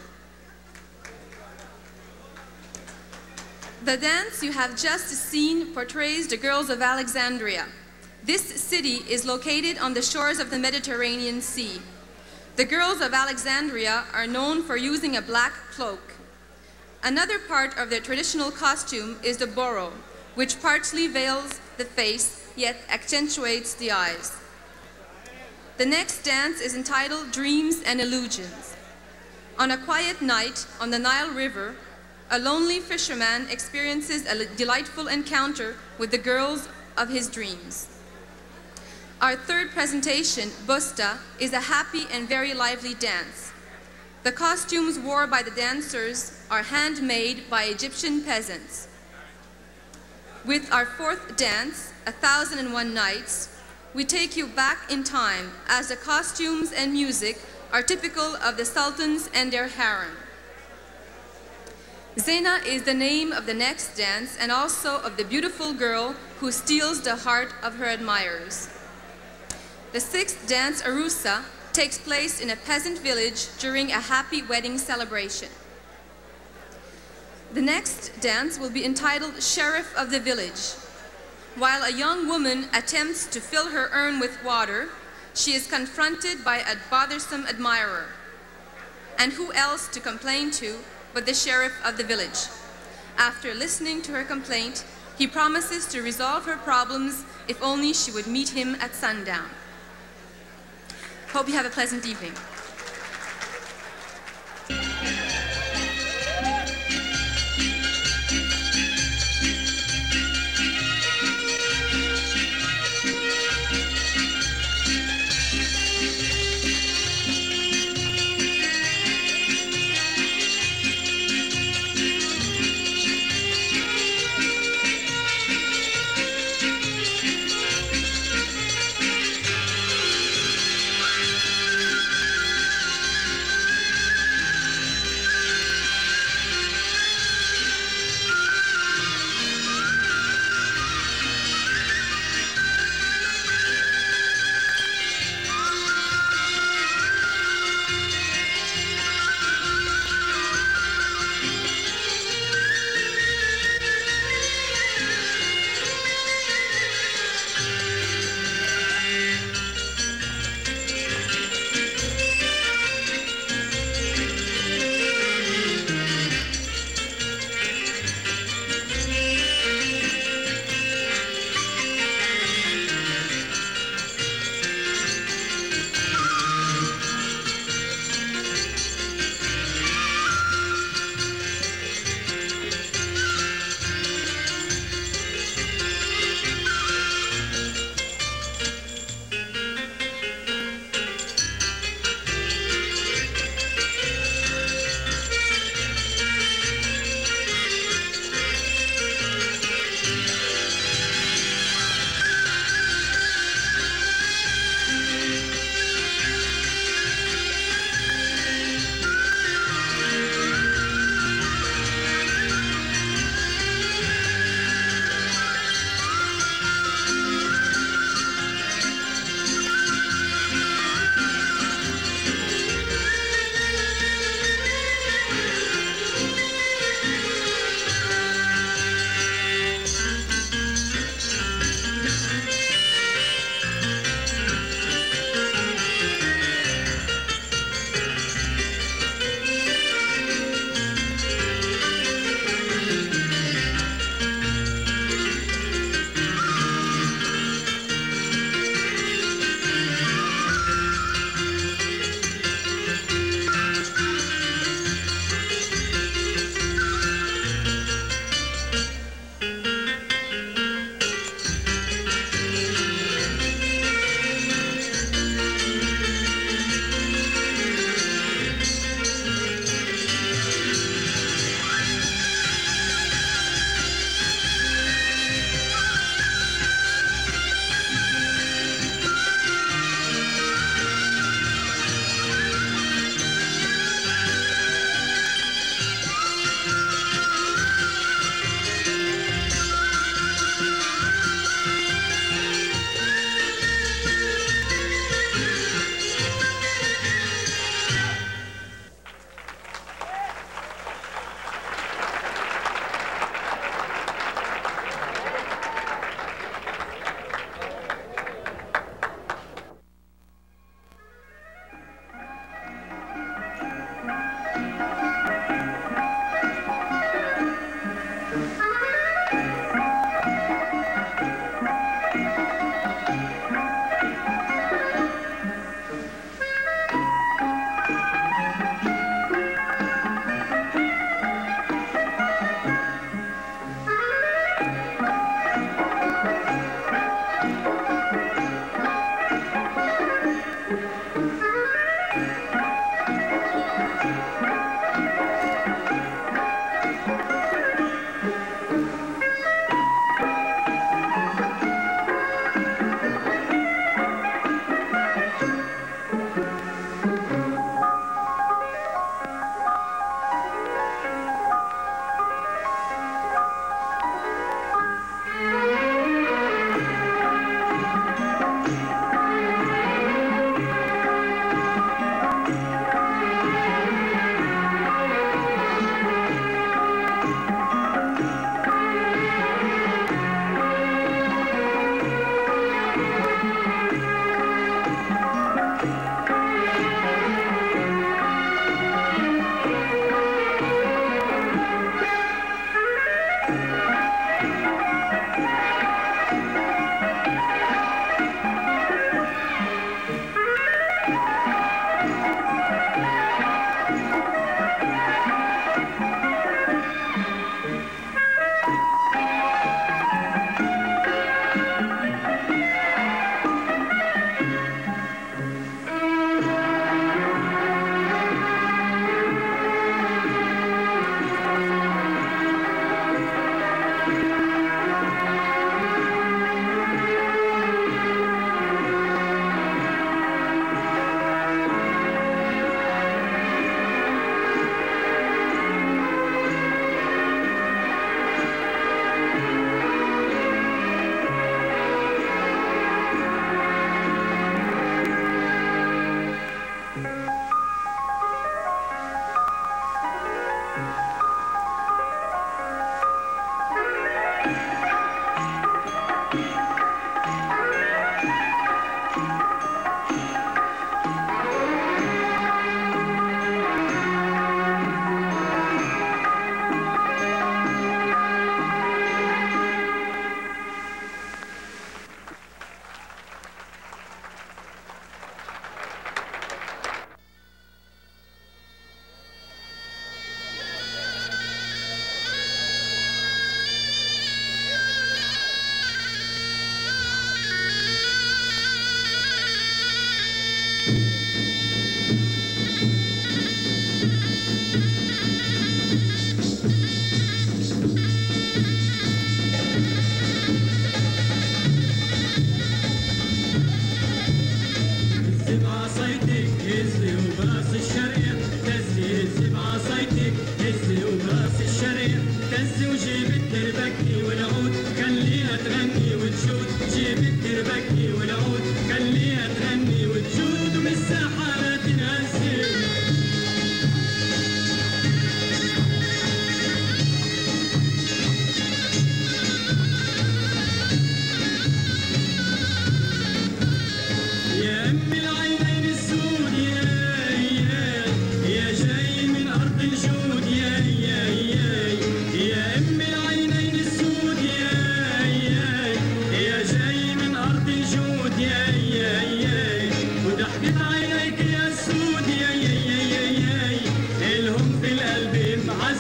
The dance you have just seen portrays the girls of Alexandria. This city is located on the shores of the Mediterranean Sea. The girls of Alexandria are known for using a black cloak. Another part of their traditional costume is the boro, which partly veils the face yet accentuates the eyes. The next dance is entitled Dreams and Illusions. On a quiet night on the Nile River, a lonely fisherman experiences a delightful encounter with the girls of his dreams. Our third presentation, Busta, is a happy and very lively dance. The costumes worn by the dancers are handmade by Egyptian peasants. With our fourth dance, A Thousand and One Nights, we take you back in time as the costumes and music are typical of the sultans and their harem. Zena is the name of the next dance and also of the beautiful girl who steals the heart of her admirers. The sixth dance, Arusa, takes place in a peasant village during a happy wedding celebration. The next dance will be entitled Sheriff of the Village. While a young woman attempts to fill her urn with water, she is confronted by a bothersome admirer. And who else to complain to but the sheriff of the village? After listening to her complaint, he promises to resolve her problems if only she would meet him at sundown. Hope you have a pleasant evening. Thank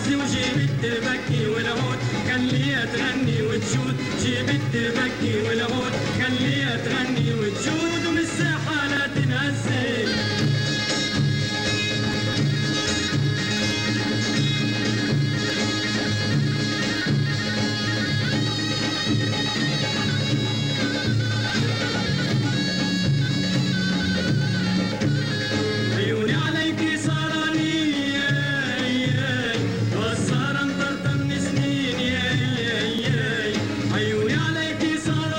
تهزي وجيبت تبكي والعود خليها تغني وتشود جيبت تبكي والعود خليها تغني وتشود ومن الساحة لا تنهزي عيوني عليك سهراني والسهرة مطرطة من سنين عيوني عليك سهراني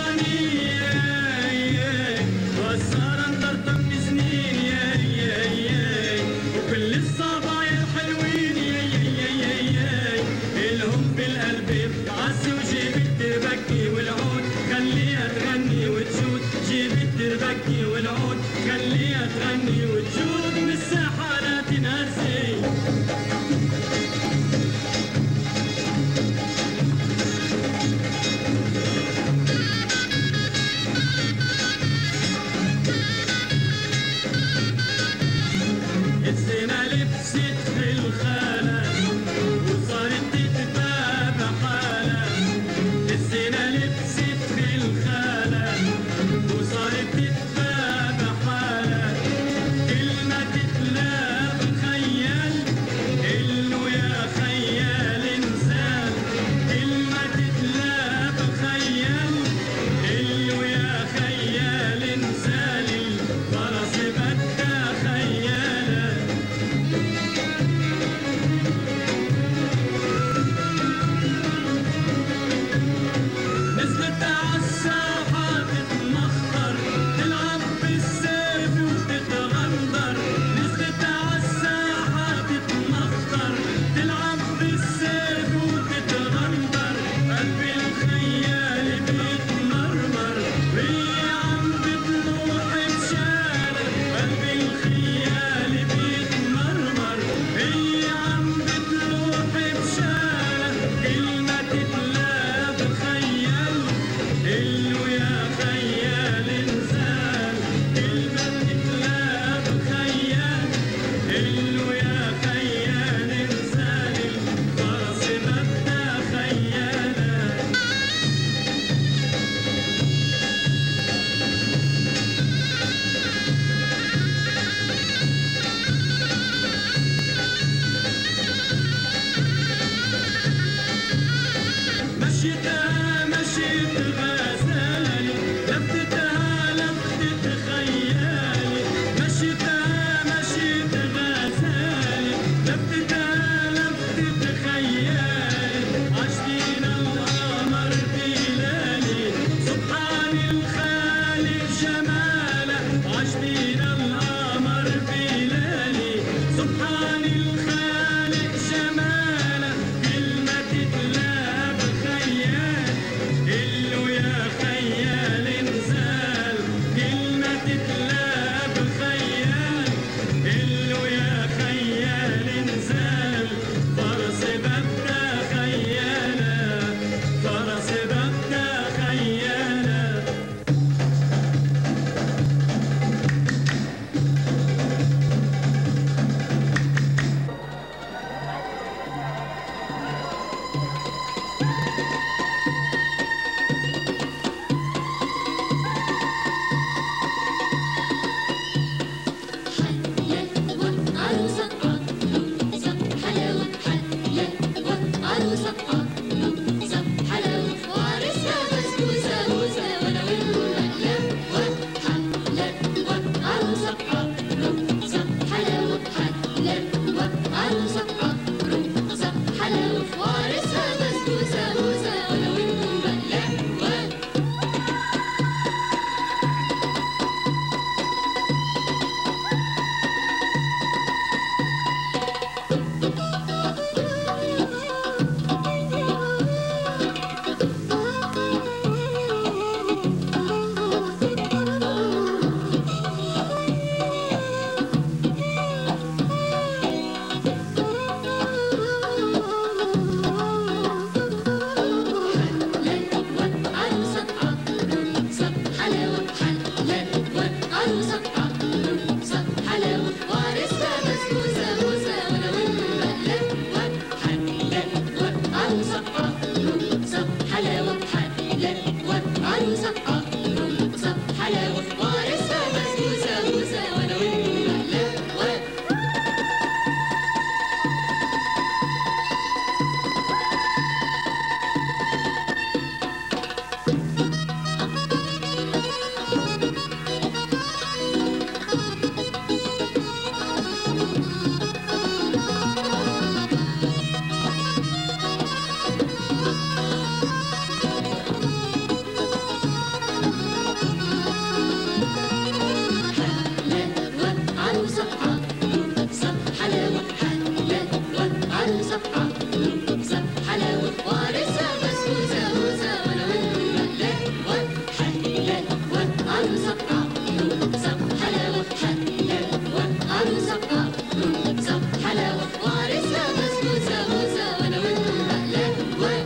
صفحة عروسة حلاوة وعرسها بسبوسة بوسة وانا وانتم مقلاوة حلاوة عروسة عروسة حلاوة حلاوة عروسة عروسة حلاوة وعرسها بسبوسة بوسة وانا وانتم مقلاوة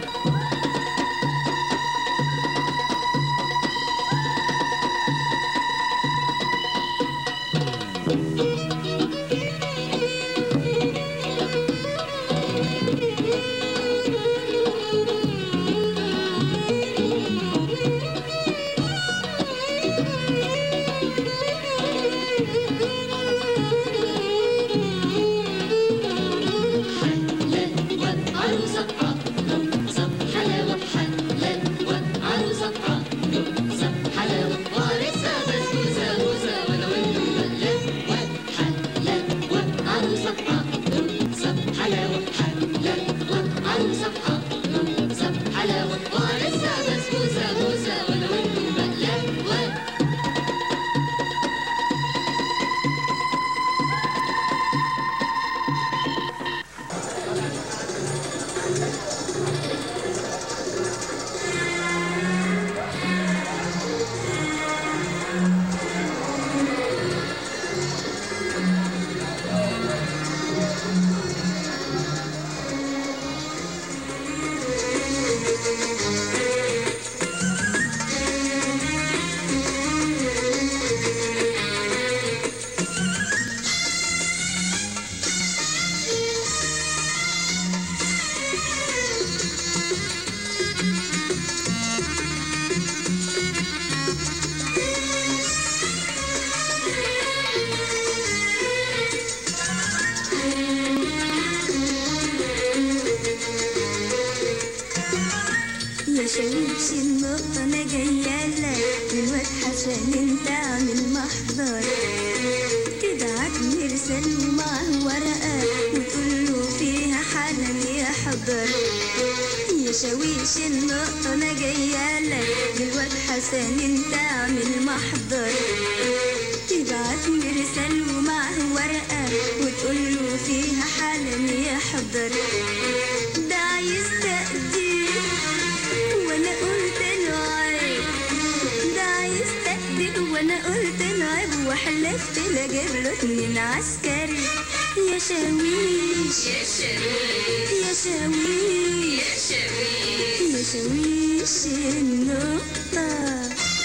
حلاوة عروسة عروسة حلاوة حلاوة عروسة عروسة حلاوة وعرسها بسبوسة بوسة وانا وانتم مقلاوة حلاوة عروسة عروسة حلاوة حلاوة عروسة عروسة حلاوة وعرسها بسبوسة بوسة وانا وانتم مقلاوة يا شويش النقطة أنا جاية لك دلوقتي عشان أنت عامل محضر تبعت مرسل ومعه ورقة وتقول له فيها حالا يحضر يا شويش النقطة أنا جاية لك دلوقتي عشان أنت عامل محضر تبعت مرسل ومعه ورقة وتقول له فيها حالا يحضر ده عايز تقدير وانا قلت له عيب ده عايز تقدير وانا قلت له عيب وحلفت لاجيب له اتنين عسكري يا شاويش يا شاويش يا شاويش يا شاويش يا شاويش النقطة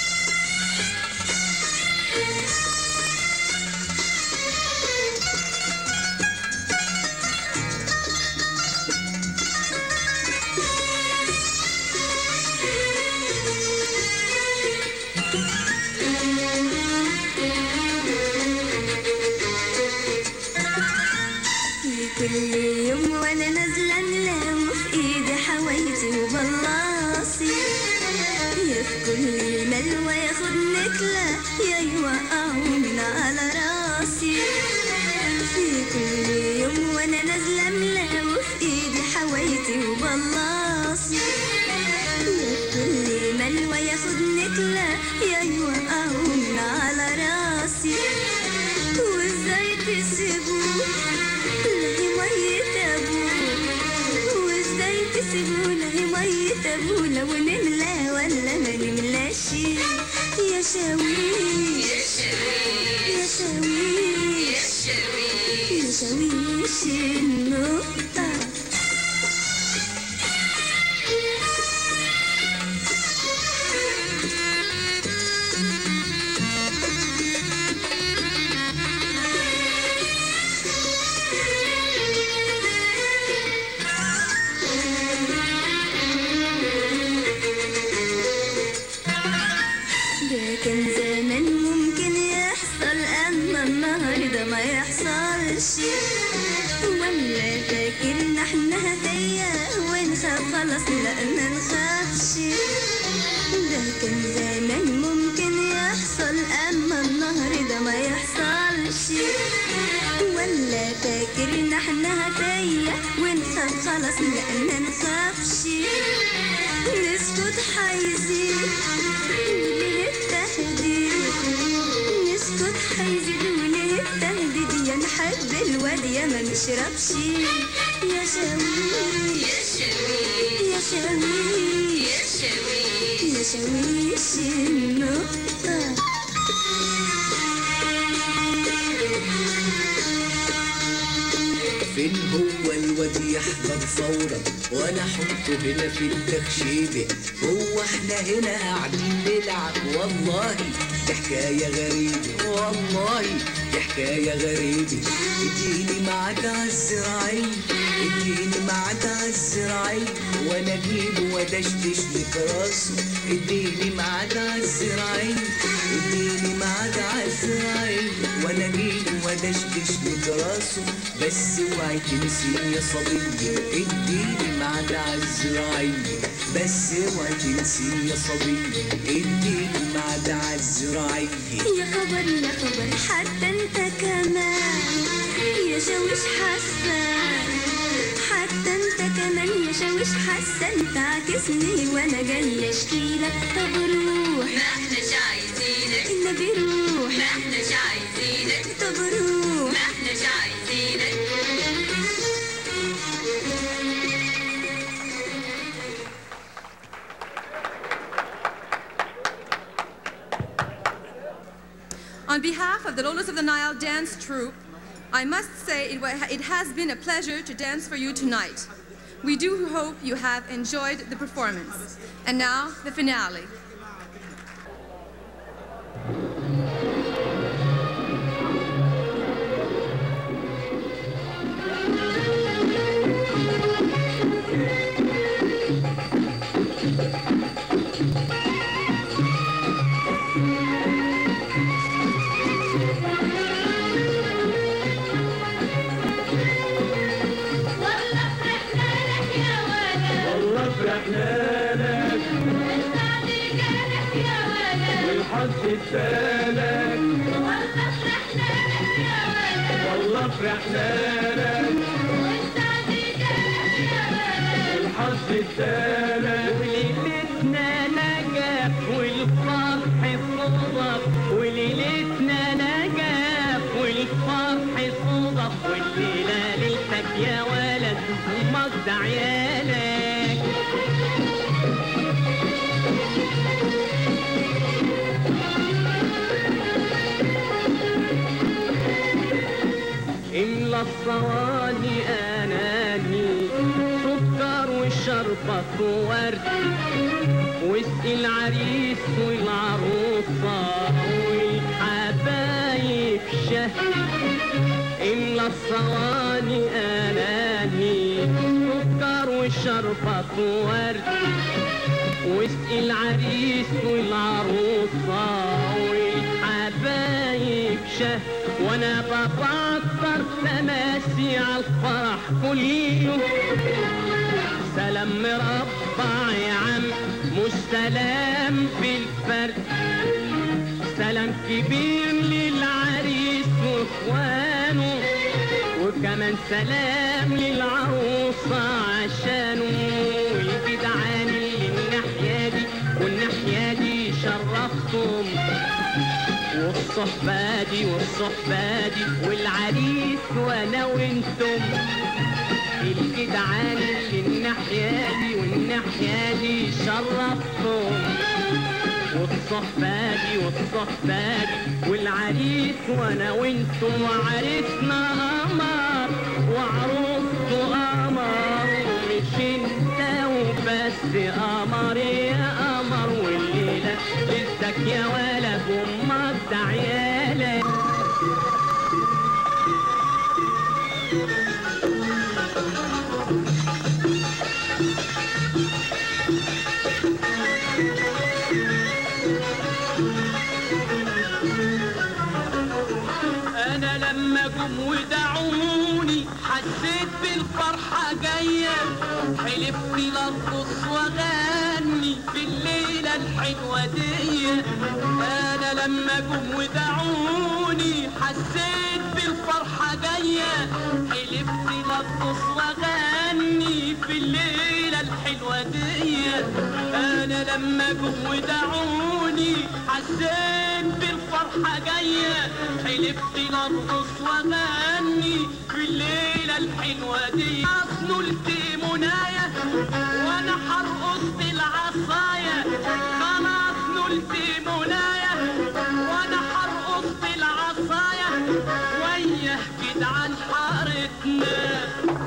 كل يوم وانا نازله نلام في ايدي حوايتي وبلاصي يا في كل ملوى ياخد نكله يا يوقعوا من على راسي في كل يوم وانا نازله ملاوي في ايدي حوايتي وبلاصي يا في كل ملوى ياخد نكله يا يوقعوا من على راسي وازاي تسيبوه لهي مية ابوه وازاي تسيبوه لهي مية ابوه لو نملى ولا ما نملاش يا شاويش يا شاويش يا شاويش النقطة ده كان زمان ممكن يحصل اما النهارده ما يحصلش ولا فاكرنا احنا هدية ونخاف خلاص لا ما نخافش ده كان زمان ممكن يحصل اما النهارده ما يحصلش ولا فاكرنا احنا هدية ونخاف خلاص لا ما نخافش نسكت حيزيد وليه التهديد نسكت حيزيد وليه التهديد يا نحب بالواد يا ما نشربش يا شاوي يا شاوي يا شاوي يا شاوي يا شاويش النقطة فين هو الواد يحضر فورا وانا احطه هنا في التخشيبة هو احنا هنا قاعدين نلعب والله دي حكاية غريبة والله دي حكاية غريبة اديني معاك عالزراعي اديني معاك عالزراعي وانا اجيبه وادشدش لك راسه اديني معاك عالزراعي اديني معاك عالزراعي وانا اجيبه وادشدش لك راسه بس اوعي تنسي يا صبية اديني معاك عالزراعي بس اوعي تنسي يا صبية اديني معاك عالزراعي يا خبر يا خبر حتى انت كمان يا شاوش حسان حتى انت كمان يا شاوش حسان تعكسني وانا جاي اشكيلك طب روح ما احناش عايزينك النبي روح ما احناش عايزينك طب روح ما احناش عايزينك On behalf of the Lotus of the Nile dance troupe, I must say it, wa- it has been a pleasure to dance for you tonight. We do hope you have enjoyed the performance. And now, the finale. والله فرحنا لك والحظ ادالك والله فرحنا لك والحظ ادالك وليلتنا نجاح والفرح صدف وليلتنا نجاح والفرح صدف والليلة ليلتك يا ولد ومجد عيالك املى الصواني اناني سكر وشربة ورد واسقي العريس والعروسة والحبايب شهد املى الصواني اناني سكر وشربة ورد واسقي العريس والعروسة والحبايب شهد وانا بفكر تماسي على الفرح كل يوم سلام مربع يا عم مش سلام بالفرد سلام كبير للعريس واخوانه وكمان سلام للعروسة عشانه والجدعان اللي الناحية دي والناحية دي شرفتهم والصحبة دي والصحبة دي والعريس وانا وانتم الجدعان اللي الناحية دي والناحية دي شرفتهم والصحبة دي والصحبة دي والعريس وانا وانتم وعريسنا قمر وعروسته قمر مش انت وبس قمر يا قمر والليلة لسك يا ولد امك ده عيالك انا لما جم ودعوني حسيت بالفرحة جاية حلفت لارقص واغني في الليلة الحلوة دي انا لما جم ودعوني حسيت بالفرحة جاية حلفت لارقص واغني في الليلة الحلوة دي انا لما جم ودعوني غني حسيت بالفرحة جاية حلفت لارقص واغني في الليلة الحلوة دي نلت منايا وانا هرقص بالعصاية خلاص نلت منايا وانا هرقص بالعصاية وياه جدعان حارتنا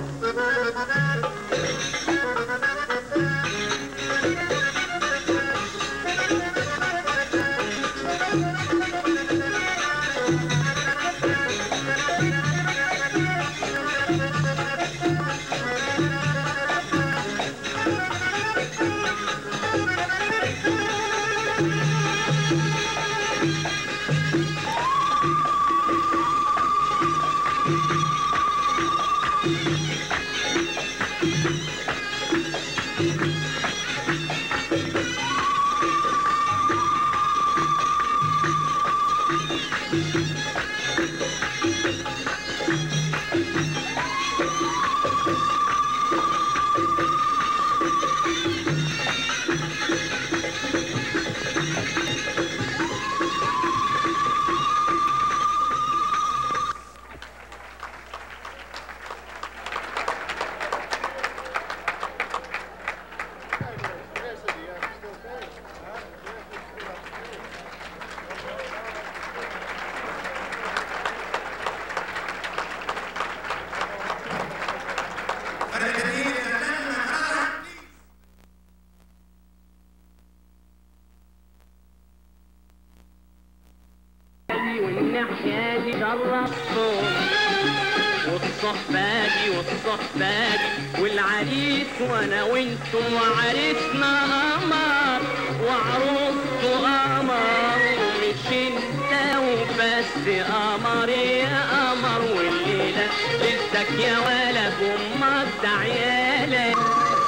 والناحية دي جربتهم والصحبة دي والصحبة دي والعريس وانا وانتم وعريسنا قمر وعروسته قمر ومش انت وبس قمر يا قمر والليلة لسك يا ولا بأمك ده عيالك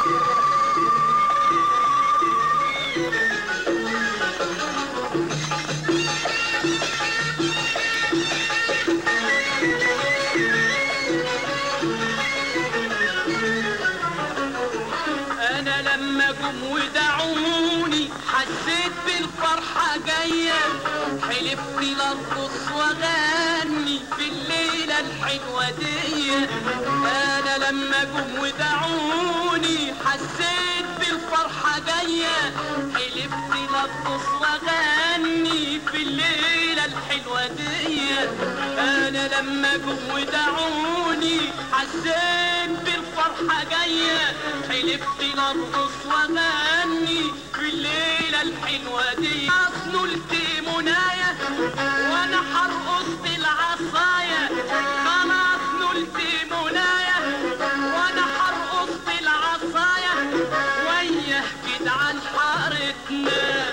انا لما جم ودعوني حسيت بالفرحة جاية حلفت لارقص واغني في الليلة الحلوة دي انا لما جم ودعوني حسيت بالفرحة جاية حلفت لارقص واغني في الليلة الحلوة دي انا لما جم ودعوني حسيت بالفرحة جاية حلفت لارقص واغني في الليلة الحلوة دي نلت منايا وانا هرقص بالعصاية خلاص نلت منايا وانا هرقص بالعصاية وياه جدعان حارتنا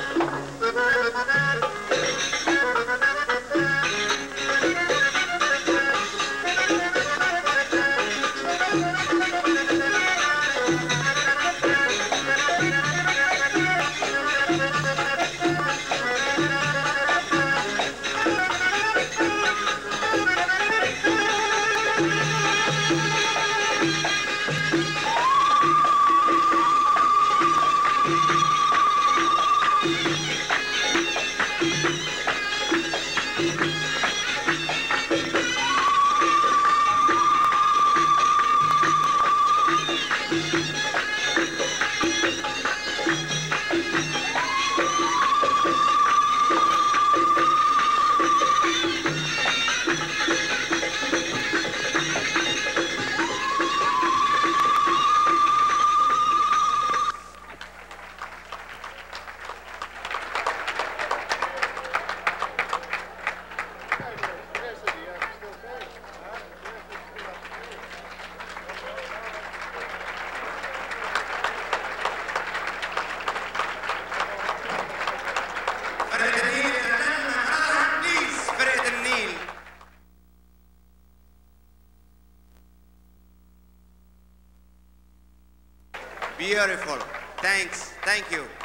بليز فرقة النيل Beautiful. Thanks. Thank you.